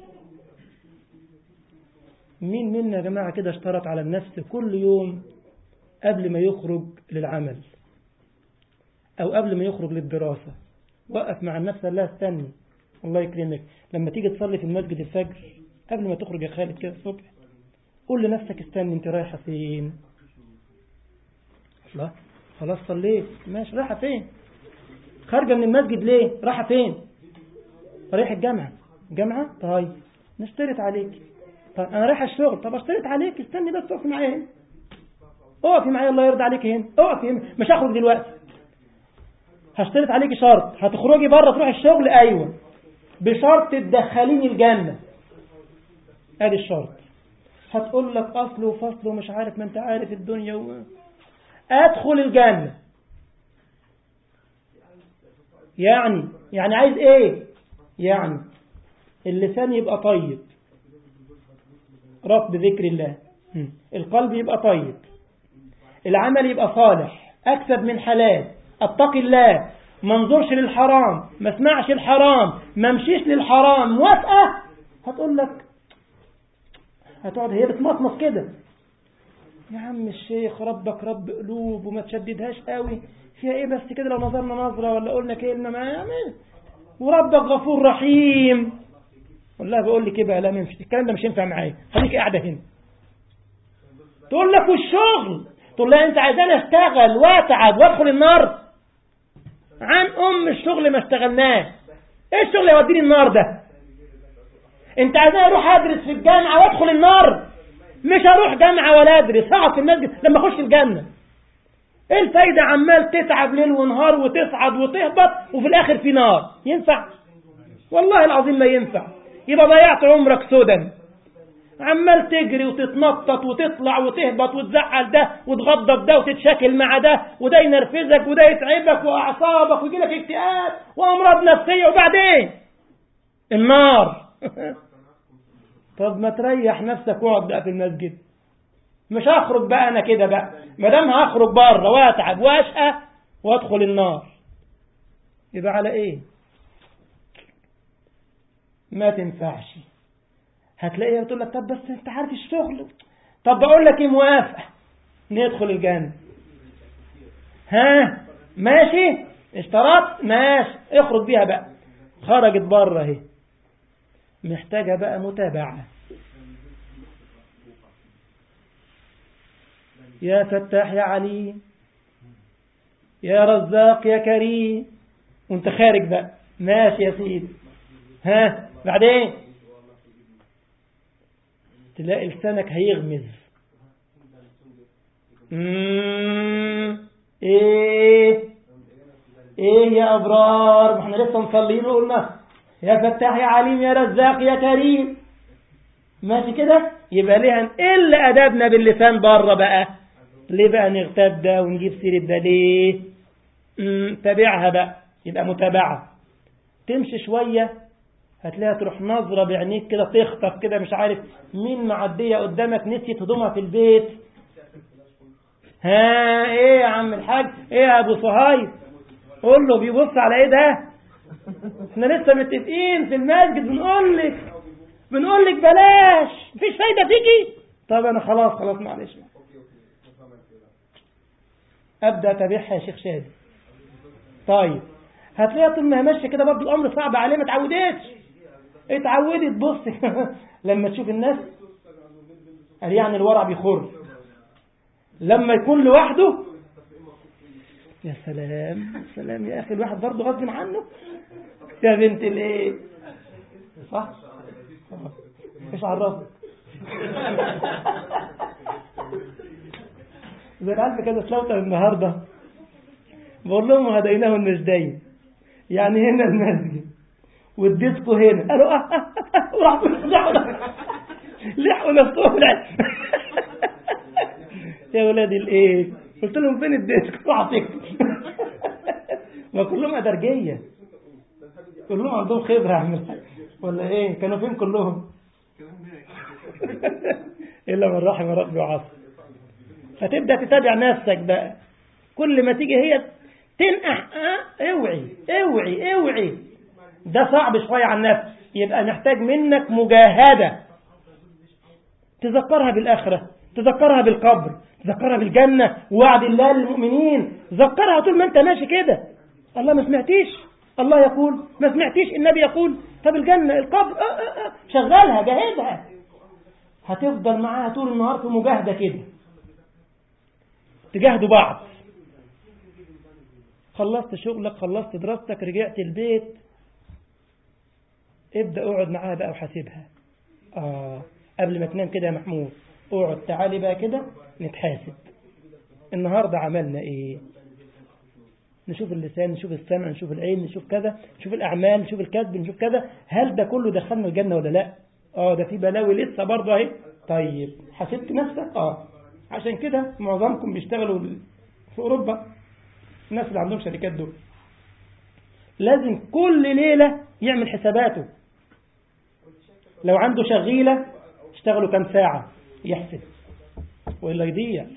مين منا يا جماعة كده اشترط على النفس كل يوم قبل ما يخرج للعمل او قبل ما يخرج للدراسة وقف مع النفس قال لها استني الله يكرمك لما تيجي تصلي في المسجد الفجر قبل ما تخرج يا خالد كده الصبح قول لنفسك استني انت رايحة فين لا خلاص صليت ماشي رايحة فين خارجة من المسجد ليه رايحة فين رايح الجامعة الجامعة طيب نشترط عليك طيب انا رايح الشغل طب اشترط عليك استني بس اقفي معايا هنا اقفي معايا الله يرضى عليك هنا اقفي هنا مش هخرج دلوقتي هشترط عليك شرط هتخرجي بره تروح الشغل ايوه بشرط تدخليني الجنة ادي الشرط هتقول لك اصل وفصل ومش عارف ما انت عارف الدنيا و... ادخل الجنة يعني يعني عايز ايه يعني اللسان يبقى طيب رب ذكر الله القلب يبقى طيب العمل يبقى صالح اكسب من حلال اتقي الله ما انظرش للحرام ما اسمعش الحرام ما امشيش للحرام موافقة هتقول لك هتقعد هي بتمطمط كده يا عم الشيخ ربك رب قلوب وما تشددهاش قوي فيها ايه بس كده لو نظرنا نظرة ولا قلنا كلمة ما يعمل وربك غفور رحيم والله بقول لك ايه لا ما ينفع الكلام ده مش ينفع معايا خليك قاعدة هنا تقول لك والشغل تقول لها انت عايزاني اشتغل واتعب وادخل النار عن ام الشغل ما اشتغلناه ايه الشغل يوديني النار ده انت عايزاني اروح ادرس في الجامعة وادخل النار مش هروح جامعة ولا ادرس هقعد في المسجد لما اخش الجنة ايه الفايدة عمال تتعب ليل ونهار وتصعد وتهبط وفي الاخر في نار ينفع والله العظيم ما ينفع يبقى ضيعت عمرك سدى عمال تجري وتتنطط وتطلع وتهبط وتزعل ده وتغضب ده وتتشاكل مع ده وده ينرفزك وده يتعبك واعصابك ويجي لك اكتئاب وامراض نفسيه وبعدين النار طب ما تريح نفسك واقعد بقى في المسجد مش هخرج بقى انا كده بقى ما دام هخرج بره واتعب واشقى وادخل النار يبقى على ايه ما تنفعش هتلاقيها بتقول لك طب بس انت عارف الشغل طب بقول لك ايه موافقه ندخل الجنه ها ماشي اشترطت ماشي اخرج بيها بقى خرجت بره اهي محتاجه بقى متابعه يا فتاح يا علي يا رزاق يا كريم وانت خارج بقى ماشي يا سيدي ها بعدين تلاقي لسانك هيغمز مم. ايه ايه يا ابرار ما احنا لسه مصلين وقلنا يا فتاح يا عليم يا رزاق يا كريم ماشي كده يبقى ليه هنقل ادابنا باللسان بره بقى ليه بقى نغتاب ده ونجيب سيرة ده ليه مم، تابعها بقى يبقى متابعة تمشي شوية هتلاقيها تروح نظرة بعينيك كده تخطف كده مش عارف مين معدية قدامك نسيت هدومها في البيت ها ايه يا عم الحاج ايه يا ابو صهيب قول له بيبص على ايه ده احنا لسه متفقين في المسجد بنقول لك بنقول لك بلاش مفيش فايده فيكي طب انا خلاص خلاص معلش ابدا اتابعها يا شيخ شادي طيب هتلاقيها طول ما هي ماشيه كده برضه الامر صعب عليه ما اتعودتش اتعودت بص لما تشوف الناس قال يعني الورع بيخر لما يكون لوحده يا سلام يا سلام يا اخي الواحد برضه غصب عنه يا بنت الايه صح ايش عرفك زي العلف كده سلوتر النهارده بقول لهم هديناه النجدين يعني هنا المسجد والديسكو هنا قالوا اه اه اه وراحوا لحقوا لحقوا نفسهم العلم يا ولاد الايه قلت لهم فين الديسك اعطيك ما كلهم ادرجيه كلهم عندهم خبره يا عم ولا ايه كانوا فين كلهم الا من رحم ربي وعصر فتبدا تتابع نفسك بقى كل ما تيجي هي تنقح اه اوعي اوعي اوعي ده صعب شويه على النفس يبقى محتاج منك مجاهده تذكرها بالاخره تذكرها بالقبر تذكرها بالجنة ووعد الله للمؤمنين ذكرها طول ما انت ماشي كده الله ما سمعتيش الله يقول ما سمعتيش النبي يقول طب الجنة القبر آه آه آه. شغلها جاهزها هتفضل معاها طول النهار في مجاهدة كده تجاهدوا بعض خلصت شغلك خلصت دراستك رجعت البيت ابدأ اقعد معاها بقى وحاسبها آه قبل ما تنام كده يا محمود اقعد تعالي بقى كده نتحاسب النهاردة عملنا ايه نشوف اللسان نشوف السمع نشوف العين نشوف كذا نشوف الأعمال نشوف الكذب نشوف كذا هل ده كله دخلنا الجنة ولا لا اه ده في بلاوي لسه برضه اهي طيب حسبت نفسك اه عشان كده معظمكم بيشتغلوا في أوروبا الناس اللي عندهم شركات دول لازم كل ليلة يعمل حساباته لو عنده شغيلة اشتغلوا كم ساعة يحسب وإلا يضيع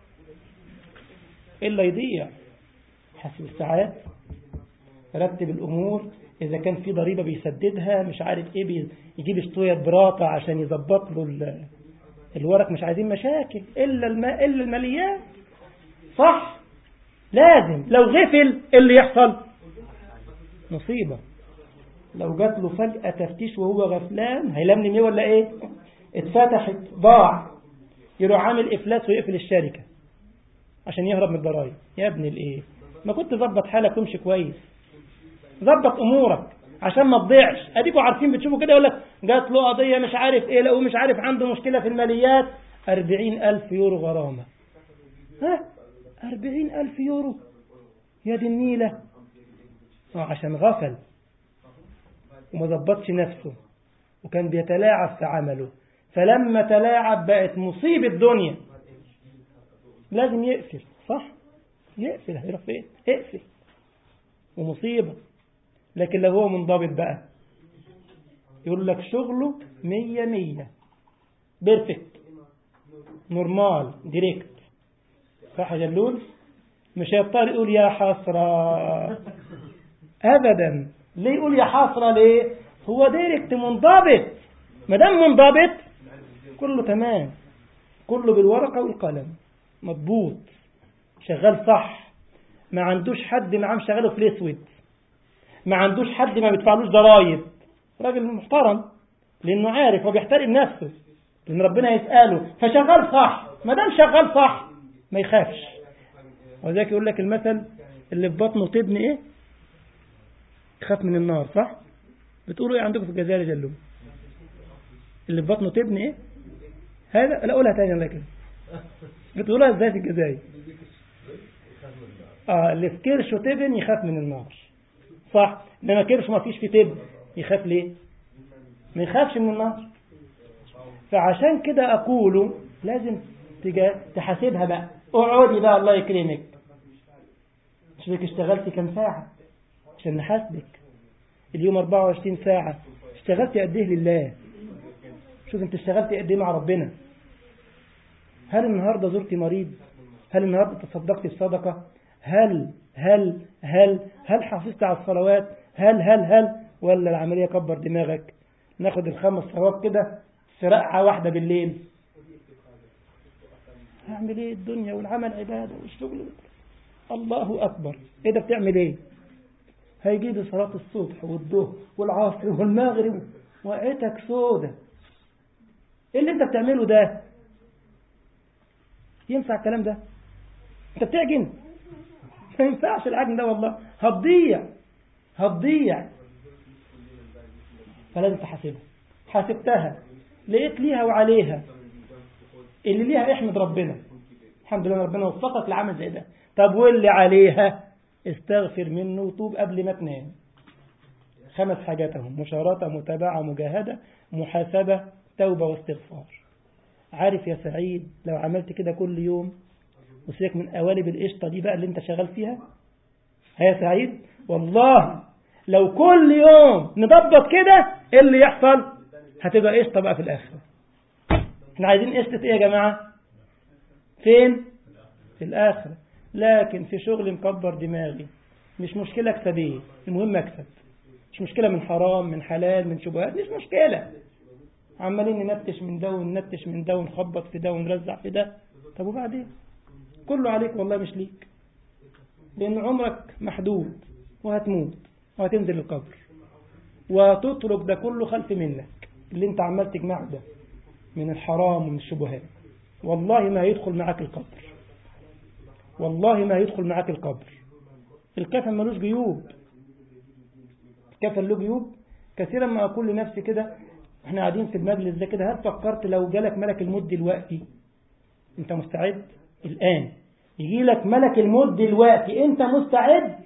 إلا يضيع حسب الساعات رتب الأمور إذا كان في ضريبة بيسددها مش عارف إيه بي يجيب اشتوية براطة عشان يظبط له الورق مش عايزين مشاكل إلا الم... إلا الماليات صح لازم لو غفل إيه اللي يحصل مصيبة لو جات له فجأة تفتيش وهو غفلان هيلمني ميه ولا ايه اتفتحت ضاع يروح عامل افلاس ويقفل الشركة عشان يهرب من الضرايب يا ابن الايه ما كنت ظبط حالك وامشي كويس ظبط امورك عشان ما تضيعش اديكوا عارفين بتشوفوا كده يقول لك جات له قضية مش عارف ايه لو مش عارف عنده مشكلة في الماليات أربعين ألف يورو غرامة ها أربعين ألف يورو يا دي النيلة عشان غفل وما ظبطش نفسه وكان بيتلاعب في عمله فلما تلاعب بقت مصيبة الدنيا لازم يقفل صح يقفل هيروح فين اقفل ومصيبة لكن لو هو منضبط بقى يقول لك شغله مية مية بيرفكت نورمال ديريكت صح يا جلول مش هيضطر يقول يا حسرة أبدا ليه يقول يا حسرة ليه هو دايركت منضبط ما دام منضبط كله تمام كله بالورقة والقلم مضبوط شغال صح ما عندوش حد معاه مشغله في الاسود ما عندوش حد ما بيدفعلوش ضرايب راجل محترم لانه عارف هو بيحترم نفسه لان ربنا يسأله فشغال صح ما دام شغال صح ما يخافش وذلك يقول لك المثل اللي في بطنه تبني ايه يخاف من النار صح بتقولوا ايه عندكم في الجزائر يا جلو اللي في بطنه تبني ايه هذا لا اقولها تاني الله كده بتقولها ازاي في الجزائر اه اللي في كرشه تبن يخاف من النار صح انما كرشه ما فيش فيه تبن يخاف ليه ما يخافش من النار فعشان كده اقول لازم تجا تحاسبها بقى اقعدي بقى الله يكرمك شوفك اشتغلتي كم ساعة عشان نحاسبك اليوم 24 ساعة اشتغلتي قد ايه لله شوف انت اشتغلتي قد ايه مع ربنا هل النهاردة زرتي مريض هل النهاردة تصدقتي بصدقة هل هل هل هل حافظت على الصلوات هل هل هل ولا العملية كبر دماغك ناخد الخمس صلوات كده في رقعة واحدة بالليل هعمل ايه الدنيا والعمل عبادة والشغل الله أكبر ايه ده بتعمل ايه هيجيب صلاة الصبح والظهر والعصر والمغرب وقعتك سودة ايه اللي انت بتعمله ده ينفع الكلام ده انت بتعجن ما ينفعش العجن ده والله هتضيع هتضيع فلازم تحاسبها حاسبتها لقيت ليها وعليها اللي ليها احمد ربنا الحمد لله ربنا وفقك لعمل زي ده طب واللي عليها استغفر منه وتوب قبل ما تنام خمس حاجات اهم مشارطة متابعة مجاهدة محاسبة توبة واستغفار عارف يا سعيد لو عملت كده كل يوم وسيبك من قوالب القشطة دي بقى اللي انت شغال فيها يا سعيد والله لو كل يوم نضبط كده ايه اللي يحصل هتبقى قشطة بقى في الاخر احنا عايزين قشطة ايه يا جماعة فين في الاخر لكن في شغل مكبر دماغي مش مشكلة اكسب ايه المهم اكسب مش مشكلة من حرام من حلال من شبهات مش مشكلة عمالين ننتش من ده وننتش من ده ونخبط في ده ونرزع في ده طب وبعدين كله عليك والله مش ليك لأن عمرك محدود وهتموت وهتنزل القبر وتترك ده كله خلف منك اللي انت عمال تجمعه ده من الحرام ومن الشبهات والله ما هيدخل معاك القبر والله ما هيدخل معاك القبر الكفن ملوش جيوب الكفن له جيوب كثيرا ما أقول لنفسي كده احنا قاعدين في المجلس ده كده هل فكرت لو جالك ملك الموت دلوقتي انت مستعد الآن يجي لك ملك الموت دلوقتي انت مستعد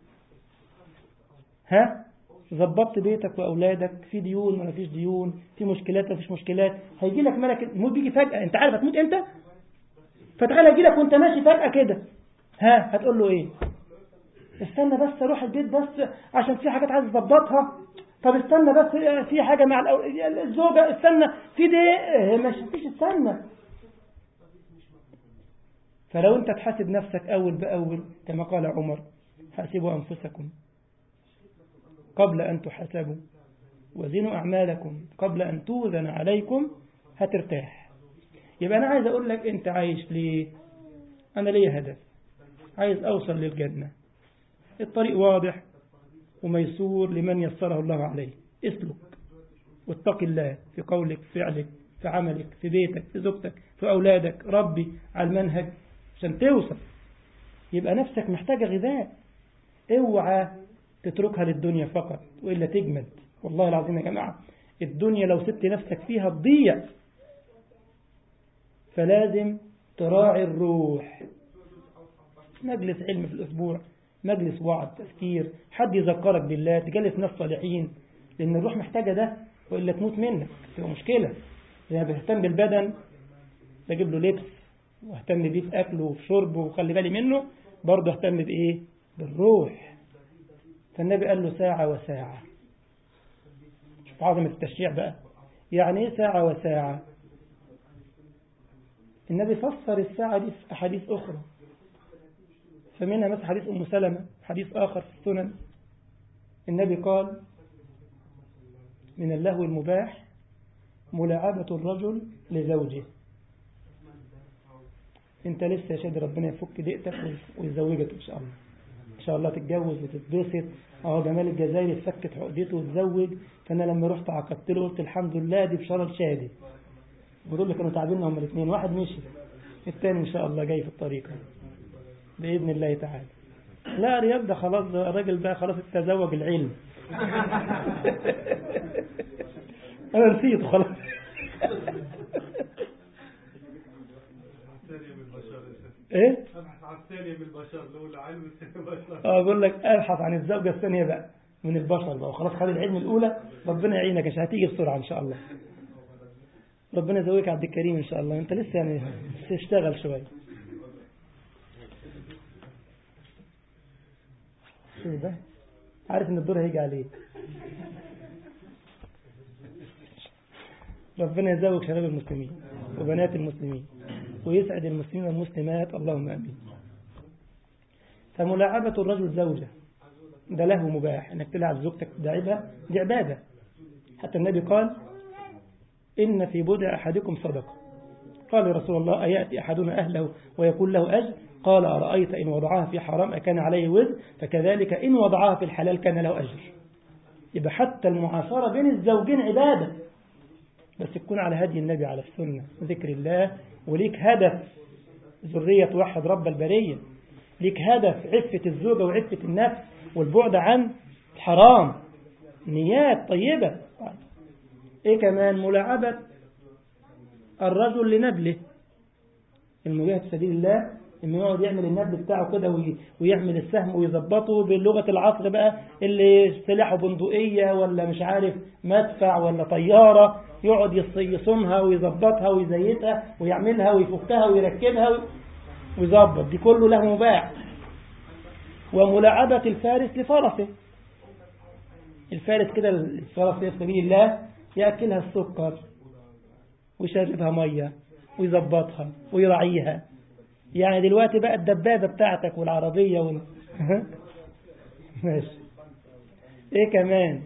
ها ظبطت بيتك وأولادك في ديون ولا فيش ديون في مشكلات ولا فيش مشكلات هيجي لك ملك الموت بيجي فجأة انت عارف هتموت امتى فتخيل يجي لك وانت ماشي فجأة كده ها هتقول له ايه استنى بس اروح البيت بس عشان في حاجات عايز اظبطها طب استنى بس في حاجة مع الأو... الزوجة استنى في دي مش فيش استنى فلو انت تحاسب نفسك أول بأول كما قال عمر حاسبوا أنفسكم قبل أن تحاسبوا وزنوا أعمالكم قبل أن توزن عليكم هترتاح يبقى أنا عايز أقول لك أنت عايش ليه أنا ليه هدف عايز أوصل للجنة الطريق واضح وميسور لمن يسره الله عليه اسلك واتق الله في قولك في فعلك في عملك في بيتك في زوجتك في أولادك ربي على المنهج عشان توصل يبقى نفسك محتاجة غذاء اوعى تتركها للدنيا فقط وإلا تجمد والله العظيم يا جماعة الدنيا لو سبت نفسك فيها تضيع فلازم تراعي الروح مجلس علم في الأسبوع مجلس وعظ تفكير حد يذكرك بالله تجلس ناس صالحين لأن الروح محتاجة ده وإلا تموت منك تبقى مشكلة لأن بهتم بالبدن بجيب له لبس واهتم بيه في أكله وفي شربه وخلي بالي منه برضه اهتم بإيه بالروح فالنبي قال له ساعة وساعة شوف عظمة التشريع بقى يعني ايه ساعة وساعة النبي فسر الساعة دي في أحاديث أخرى فمنها مثل حديث أم سلمة حديث آخر في السنن النبي قال من اللهو المباح ملاعبة الرجل لزوجه انت لسه يا شادي ربنا يفك دقتك ويزوجك ان شاء الله ان شاء الله تتجوز وتتبسط اه جمال الجزائري فكت عقدته وتزوج فانا لما رحت عقدت له قلت الحمد لله دي بشرى شادي ودول اللي كانوا تعبين هم الاثنين واحد مشي الثاني ان شاء الله جاي في الطريق باذن الله تعالى لا رياض ده خلاص ده الراجل ده خلاص تزوج العلم انا نسيته خلاص ايه ابحث عن الثانية من البشر الاولى علم البشر اه بقول لك ابحث عن الزوجة الثانية بقى من البشر بقى وخلاص خد العلم الأولى ربنا يعينك عشان هتيجي بسرعة إن شاء الله ربنا يزوجك عبد الكريم إن شاء الله أنت لسه يعني تشتغل شوية شو ده عارف إن الدور هيجي عليك ربنا يزوج شباب المسلمين وبنات المسلمين ويسعد المسلمين والمسلمات اللهم امين فملاعبة الرجل زوجة ده له مباح انك تلعب زوجتك تداعبها دي عبادة حتى النبي قال إن في بدع أحدكم صدقة قال رسول الله أيأتي أحدنا أهله ويقول له أجر قال أرأيت إن وضعها في حرام أكان عليه وزر فكذلك إن وضعها في الحلال كان له أجر يبقى حتى المعاشرة بين الزوجين عبادة بس تكون على هدي النبي على السنة ذكر الله وليك هدف ذرية توحد رب البرية ليك هدف عفة الزوجة وعفة النفس والبعد عن الحرام نيات طيبة ايه كمان ملاعبة الرجل لنبله المجاهد في سبيل الله انه يقعد يعمل النبل بتاعه كده وي- ويعمل السهم ويظبطه بلغة العصر بقى اللي سلاحه بندقية ولا مش عارف مدفع ولا طيارة يقعد يص- يصونها ويظبطها ويزيتها ويعملها ويفكها ويركبها وي- ويظبط دي كله له مباح وملاعبة الفارس لفرسه الفارس كده الفرس في سبيل الله يأكلها السكر ويشربها مية ويظبطها ويراعيها يعني دلوقتي بقى الدبابة بتاعتك والعربية وال... ماشي ايه كمان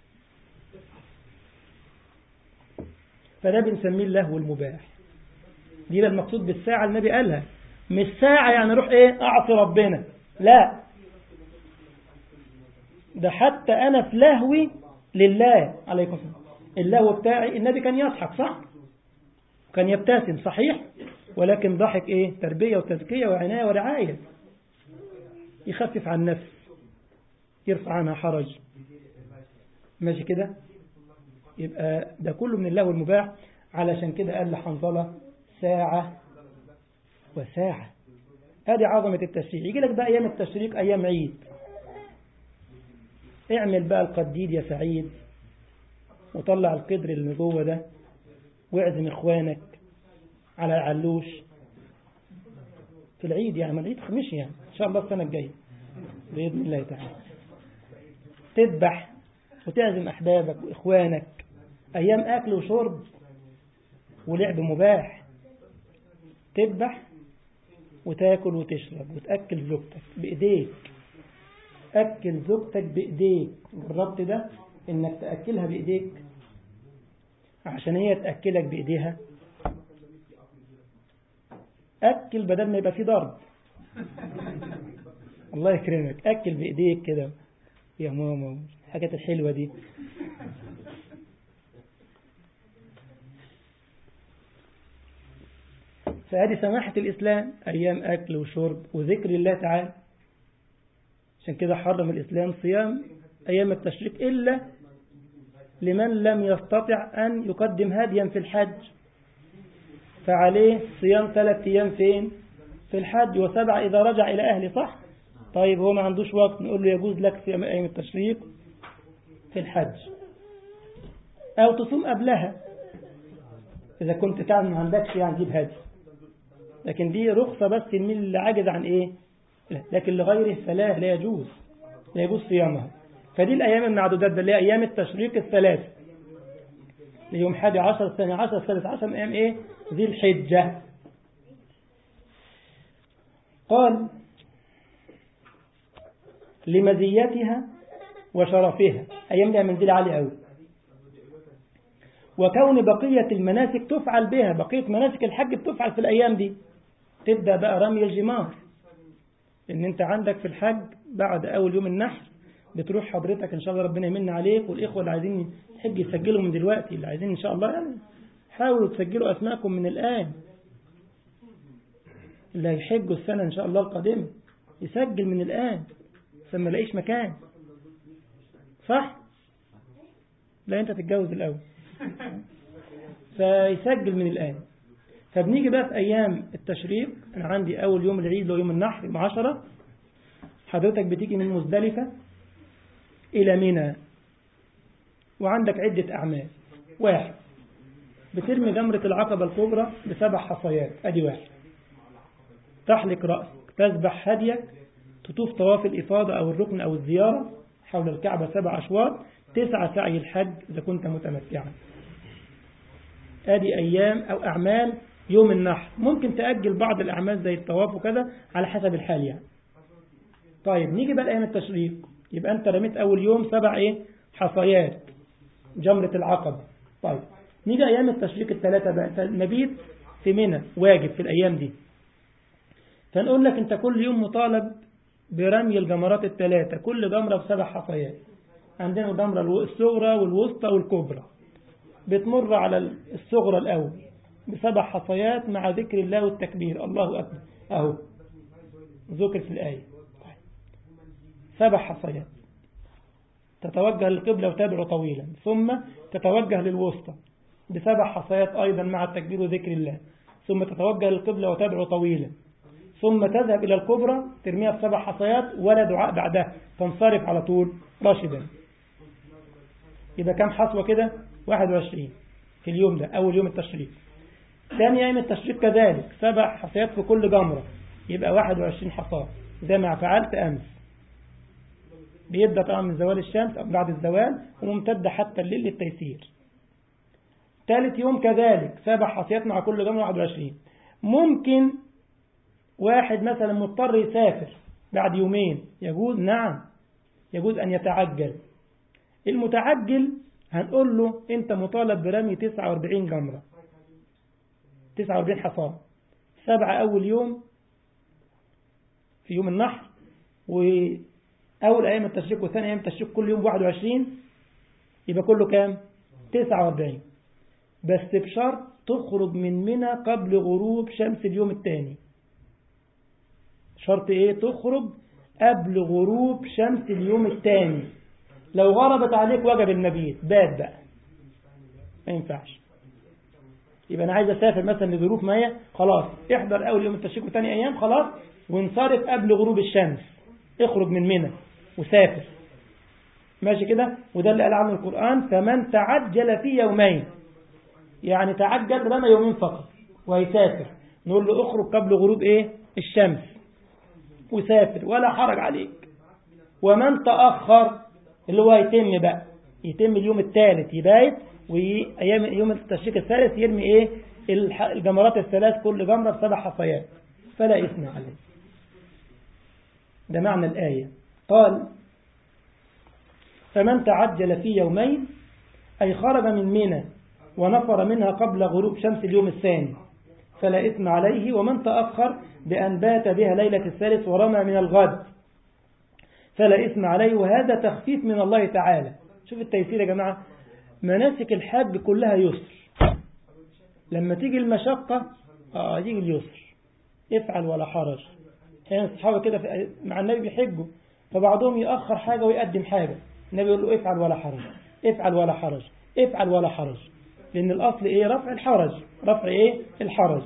فده بنسميه اللهو المباح دي بقى المقصود بالساعة النبي قالها مش ساعة يعني روح ايه اعصي ربنا لا ده حتى انا في لهوي لله عليكم السلام اللهو بتاعي النبي كان يضحك صح كان يبتسم صحيح ولكن ضحك ايه تربية وتزكية وعناية ورعاية يخفف عن نفس يرفع عنها حرج ماشي كده يبقى ده كله من اللهو المباح علشان كده قال لحنظلة ساعة وساعة هذه عظمة التشريق يجي لك بقى أيام التشريق أيام عيد اعمل بقى القديد يا سعيد وطلع القدر اللي جوه ده واعزم اخوانك على العلوش في العيد يعني ما العيد خميس يعني ان شاء الله السنه الجايه باذن الله تعالى تذبح وتعزم احبابك واخوانك ايام اكل وشرب ولعب مباح تذبح وتاكل وتشرب وتاكل زوجتك بايديك اكل زوجتك بايديك جربت ده انك تاكلها بايديك عشان هي تاكلك بايديها أكل بدل ما يبقى فيه ضرب الله يكرمك أكل بإيديك كده يا ماما الحاجات الحلوة دي فهذه سماحة الإسلام أيام أكل وشرب وذكر الله تعالى عشان كده حرم الإسلام صيام أيام التشريق إلا لمن لم يستطع أن يقدم هديا في الحج فعليه صيام ثلاث أيام فين في الحج وسبع إذا رجع إلى أهله صح طيب هو ما عندوش وقت نقول له يجوز لك في أيام التشريق في الحج أو تصوم قبلها إذا كنت تعلم ما عندكش يعني جيب هدي لكن دي رخصة بس لمين اللي عاجز عن إيه لا. لكن لغيره فلا لا يجوز لا يجوز صيامها فدي الأيام المعدودات اللي هي أيام التشريق الثلاث يوم حادي عشر الثاني عشر الثالث عشر من أيام إيه ذي الحجة قال لمزيتها وشرفها أيام لها منزل عالي أوي وكون بقية المناسك تفعل بها بقية مناسك الحج بتفعل في الأيام دي تبدأ بقى رمي الجمار إن أنت عندك في الحج بعد أول يوم النحر بتروح حضرتك إن شاء الله ربنا يمن عليك والإخوة اللي عايزين الحج يسجلوا من دلوقتي اللي عايزين إن شاء الله يعني حاولوا تسجلوا أسماءكم من الآن اللي هيحجوا السنة إن شاء الله القادمة يسجل من الآن عشان ما لاقيش مكان صح؟ لا أنت تتجوز الأول فيسجل من الآن فبنيجي بقى في أيام التشريق أنا عندي أول يوم العيد اللي هو يوم النحر يوم عشرة حضرتك بتيجي من مزدلفة إلى منى وعندك عدة أعمال واحد بترمي جمرة العقبة الكبرى بسبع حصيات أدي واحد تحلق رأسك تذبح هديك تطوف طواف الإفاضة أو الركن أو الزيارة حول الكعبة سبع أشواط تسعة سعي الحج إذا كنت متمتعا أدي أيام أو أعمال يوم النحر ممكن تأجل بعض الأعمال زي الطواف وكذا على حسب الحال يعني طيب نيجي بقى أيام التشريق يبقى أنت رميت أول يوم سبع إيه حصيات جمرة العقبة طيب نيجي أيام التشريق الثلاثة بقى فالمبيت في منى واجب في الأيام دي فنقول لك أنت كل يوم مطالب برمي الجمرات الثلاثة كل جمرة بسبع حصيات عندنا الجمرة الصغرى والوسطى والكبرى بتمر على الصغرى الأول بسبع حصيات مع ذكر الله والتكبير الله أكبر أهو ذكر في الآية سبع حصيات تتوجه للقبلة وتدعو طويلا ثم تتوجه للوسطى بسبع حصيات أيضا مع التكبير وذكر الله ثم تتوجه للقبلة وتدعو طويلا ثم تذهب إلى الكبرى ترميها بسبع حصيات ولا دعاء بعدها تنصرف على طول راشدا يبقى كم حصوة كده 21 في اليوم ده أول يوم التشريق ثاني يوم التشريق كذلك سبع حصيات في كل جمرة يبقى 21 حصاة زي ما فعلت أمس بيبدأ طبعا من زوال الشمس أو بعد الزوال وممتد حتى الليل للتيسير ثالث يوم كذلك سبع حصيات مع كل جمرة 21 ممكن واحد مثلا مضطر يسافر بعد يومين يجوز نعم يجوز أن يتعجل المتعجل هنقول له أنت مطالب برمي 49 جمرة 49 حصان سبعة أول يوم في يوم النحر وأول أيام التشريق وثاني أيام التشريق كل يوم 21 يبقى كله كام 49 بس بشرط تخرج من منى قبل غروب شمس اليوم الثاني شرط ايه تخرج قبل غروب شمس اليوم الثاني لو غربت عليك وجب المبيت بات بقى ما ينفعش يبقى انا عايز اسافر مثلا لظروف ما هي خلاص احضر اول يوم التشريق وثاني ايام خلاص وانصرف قبل غروب الشمس اخرج من منى وسافر ماشي كده وده اللي قال عنه القرآن فمن تعجل في يومين يعني تعجل رمى يومين فقط ويسافر نقول له اخرج قبل غروب ايه الشمس وسافر ولا حرج عليك ومن تأخر اللي هو يتم بقى يتم اليوم الثالث يبايت وأيام يوم التشريق الثالث يرمي ايه الجمرات الثلاث كل جمرة بسبع حصيات فلا إثم عليه ده معنى الآية قال فمن تعجل في يومين أي خرج من منى ونفر منها قبل غروب شمس اليوم الثاني فلا إثم عليه ومن تأخر بأن بات بها ليلة الثالث ورمى من الغد فلا إثم عليه وهذا تخفيف من الله تعالى شوف التيسير يا جماعة مناسك الحج كلها يسر لما تيجي المشقة آه يجي اليسر افعل ولا حرج يعني الصحابة كده مع النبي بيحجوا فبعضهم يأخر حاجة ويقدم حاجة النبي يقول له افعل ولا حرج افعل ولا حرج افعل ولا حرج لأن الأصل إيه رفع الحرج رفع إيه الحرج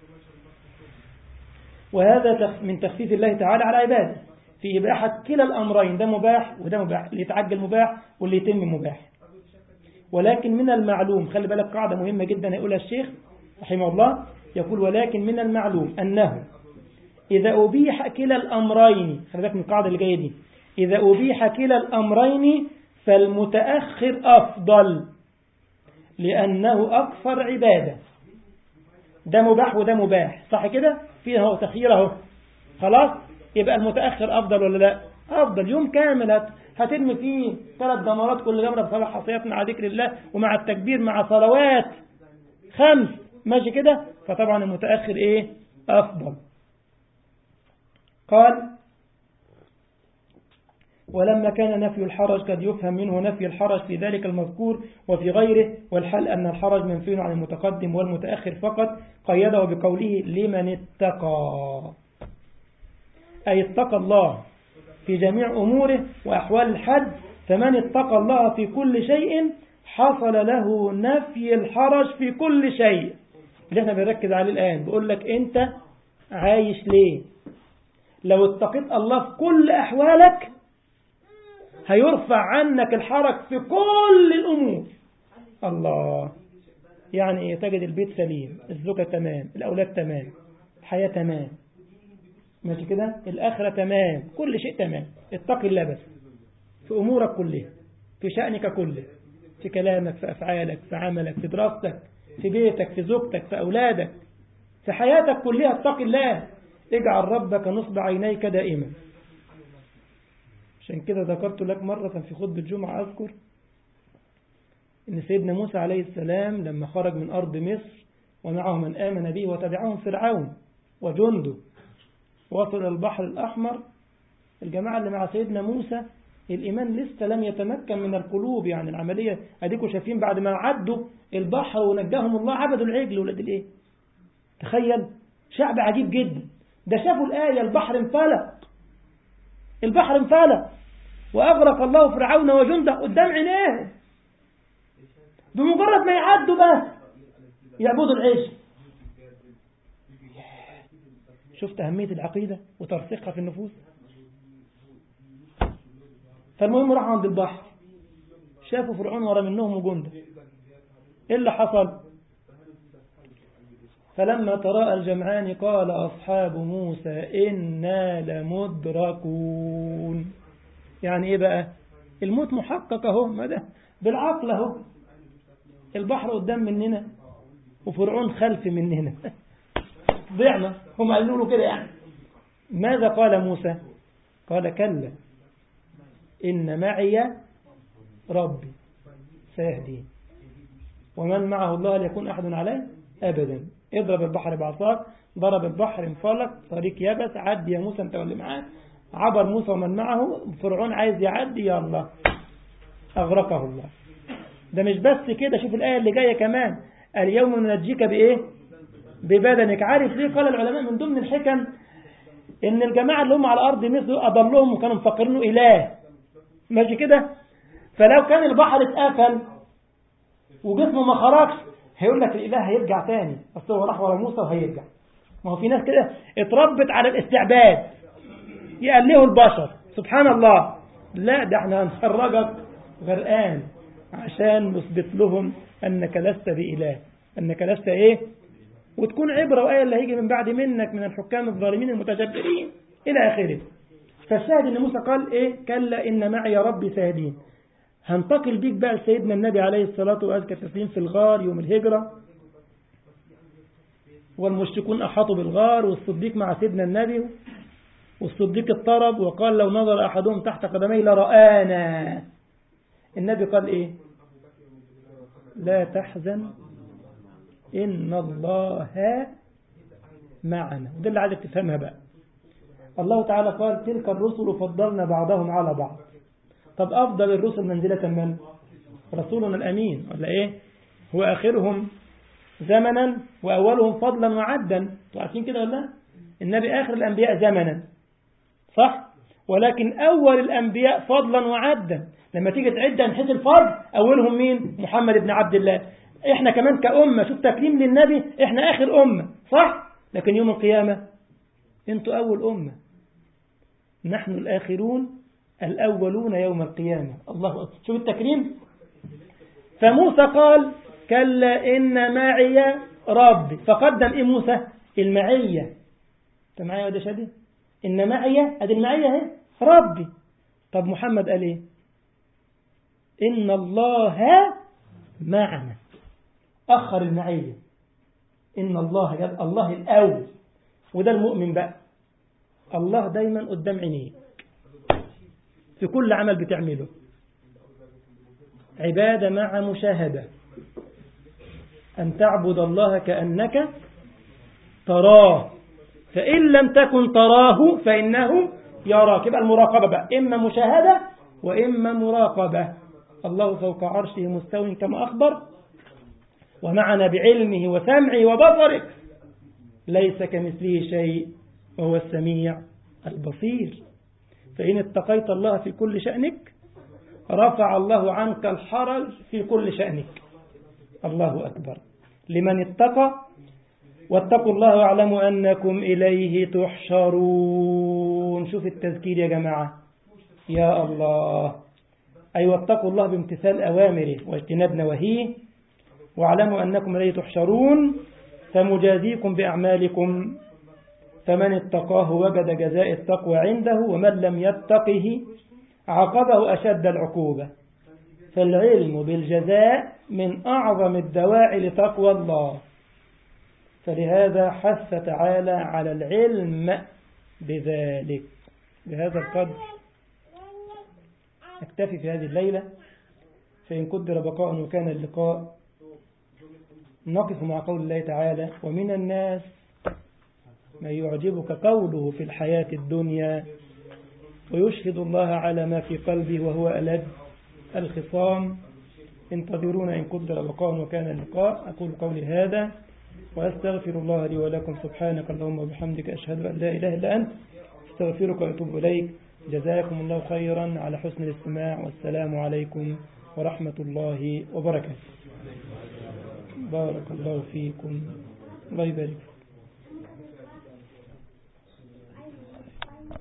وهذا من تخفيف الله تعالى على عباده في إباحة كلا الأمرين ده مباح وده مباح اللي يتعجل مباح واللي يتم مباح ولكن من المعلوم خلي بالك قاعدة مهمة جدا يقولها الشيخ رحمه الله يقول ولكن من المعلوم أنه إذا أبيح كلا الأمرين خلي بالك من القاعدة اللي جاية دي إذا أبيح كلا الأمرين فالمتأخر أفضل لأنه أكثر عبادة ده مباح وده مباح صح كده فيه هو تخيير اهو خلاص يبقى المتأخر أفضل ولا لا أفضل يوم كامل هترمي فيه ثلاث جمرات كل جمرة بسبع حصيات مع ذكر الله ومع التكبير مع صلوات خمس ماشي كده فطبعا المتأخر إيه أفضل قال ولما كان نفي الحرج قد يفهم منه نفي الحرج في ذلك المذكور وفي غيره والحل أن الحرج منفي عن المتقدم والمتأخر فقط قيده بقوله لمن اتقى أي اتقى الله في جميع أموره وأحوال الحج فمن اتقى الله في كل شيء حصل له نفي الحرج في كل شيء اللي احنا بنركز عليه الآن بقول لك أنت عايش ليه لو اتقيت الله في كل أحوالك هيرفع عنك الحرج في كل الأمور الله يعني ايه تجد البيت سليم الزوجة تمام الأولاد تمام الحياة تمام ماشي كده الآخرة تمام كل شيء تمام اتق الله بس في أمورك كلها في شأنك كله في كلامك في أفعالك في عملك في دراستك في بيتك في زوجتك في أولادك في حياتك كلها اتق الله اجعل ربك نصب عينيك دائما عشان كده ذكرت لك مرة في خطبة الجمعة أذكر إن سيدنا موسى عليه السلام لما خرج من أرض مصر ومعه من آمن به وتبعهم فرعون وجنده وصل إلى البحر الأحمر الجماعة اللي مع سيدنا موسى الإيمان لسه لم يتمكن من القلوب يعني العملية أديكم شايفين بعد ما عدوا البحر ونجاهم الله عبدوا العجل ولاد الإيه تخيل شعب عجيب جدا ده شافوا الآية البحر انفلق البحر انفلق وأغرق الله فرعون وجنده قدام عينيه بمجرد ما يعدوا بس يعبدوا العجل شفت أهمية العقيدة وترسيخها في النفوس فالمهم راحوا عند البحر شافوا فرعون ورا منهم وجنده ايه اللي حصل فلما تراءى الجمعان قال أصحاب موسى إنا لمدركون يعني إيه بقى الموت محقق أهو ما ده بالعقل أهو البحر قدام مننا وفرعون خلف مننا ضعنا هم قالوا له كده يعني ماذا قال موسى قال كلا إن معي ربي سيهدين ومن معه الله ليكون أحد عليه أبدا اضرب البحر بعصاك ضرب البحر انفلق طريق يبس عدي يا موسى انت واللي معاه عبر موسى ومن معه فرعون عايز يعدي يا الله أغرقه الله ده مش بس كده شوف الآية اللي جاية كمان اليوم ننجيك بإيه ببدنك عارف ليه قال العلماء من ضمن الحكم ان الجماعة اللي هم على الأرض مثل أضلهم وكانوا مفكرينه إله ماشي كده فلو كان البحر اتقفل وجسمه ما خرجش هيقول لك الإله هيرجع تاني أصل هو راح ورا موسى وهيرجع ما هو في ناس كده اتربت على الاستعباد يألهوا البشر سبحان الله لا ده احنا هنخرجك غرقان عشان نثبت لهم أنك لست بإله أنك لست إيه وتكون عبرة وآية اللي هيجي من بعد منك من الحكام الظالمين المتجبرين إلى آخره فالشاهد أن موسى قال إيه كلا إن معي ربي سيهدين هنتقل بيك بقى لسيدنا النبي عليه الصلاة وأزكى التسليم في الغار يوم الهجرة والمشركون أحاطوا بالغار والصديق مع سيدنا النبي والصديق اضطرب وقال لو نظر أحدهم تحت قدمي لرآنا النبي قال إيه لا تحزن إن الله معنا وده اللي عايزك تفهمها بقى الله تعالى قال تلك الرسل فضلنا بعضهم على بعض طب أفضل الرسل منزلة من رسولنا الأمين ولا إيه هو آخرهم زمنا وأولهم فضلا وعدا عارفين كده ولا النبي آخر الأنبياء زمنا صح ولكن أول الأنبياء فضلا وعدا لما تيجي تعد من حيث الفضل أولهم مين محمد بن عبد الله إحنا كمان كأمة شوف تكريم للنبي إحنا آخر أمة صح لكن يوم القيامة أنتوا أول أمة نحن الآخرون الأولون يوم القيامة الله أكبر شوف التكريم فموسى قال كلا إن معي ربي فقدم إيه موسى المعية أنت معايا وده شادي إن معي أدي المعية اهي ربي طب محمد قال إيه إن الله معنا أخر المعية إن الله جاب الله الأول وده المؤمن بقى الله دايما قدام عينيك في كل عمل بتعمله عبادة مع مشاهدة أن تعبد الله كأنك تراه فإن لم تكن تراه فإنه يراك يبقى المراقبة بقى إما مشاهدة وإما مراقبة الله فوق عرشه مستوي كما أخبر ومعنا بعلمه وسمعه وبصره ليس كمثله شيء وهو السميع البصير فإن اتقيت الله في كل شأنك رفع الله عنك الحرج في كل شأنك الله أكبر لمن اتقى واتقوا الله واعلموا أنكم إليه تحشرون شوف التذكير يا جماعة يا الله أي واتقوا الله بامتثال أوامره واجتناب نواهيه واعلموا أنكم إليه تحشرون فمجازيكم بأعمالكم فمن اتقاه وجد جزاء التقوى عنده ومن لم يتقه عاقبه أشد العقوبة فالعلم بالجزاء من أعظم الدواعي لتقوى الله فلهذا حث تعالى على العلم بذلك بهذا القدر نكتفي في هذه الليلة فإن قدر بقاء وكان اللقاء نقف مع قول الله تعالى ومن الناس من يعجبك قوله في الحياة الدنيا ويشهد الله على ما في قلبه وهو ألد الخصام انتظرونا إن قدر بقاء وكان اللقاء أقول قولي هذا وأستغفر الله لي ولكم سبحانك اللهم وبحمدك أشهد أن لا إله إلا أنت استغفرك وأتوب إليك جزاكم الله خيرا على حسن الاستماع والسلام عليكم ورحمة الله وبركاته بارك الله فيكم الله يبارك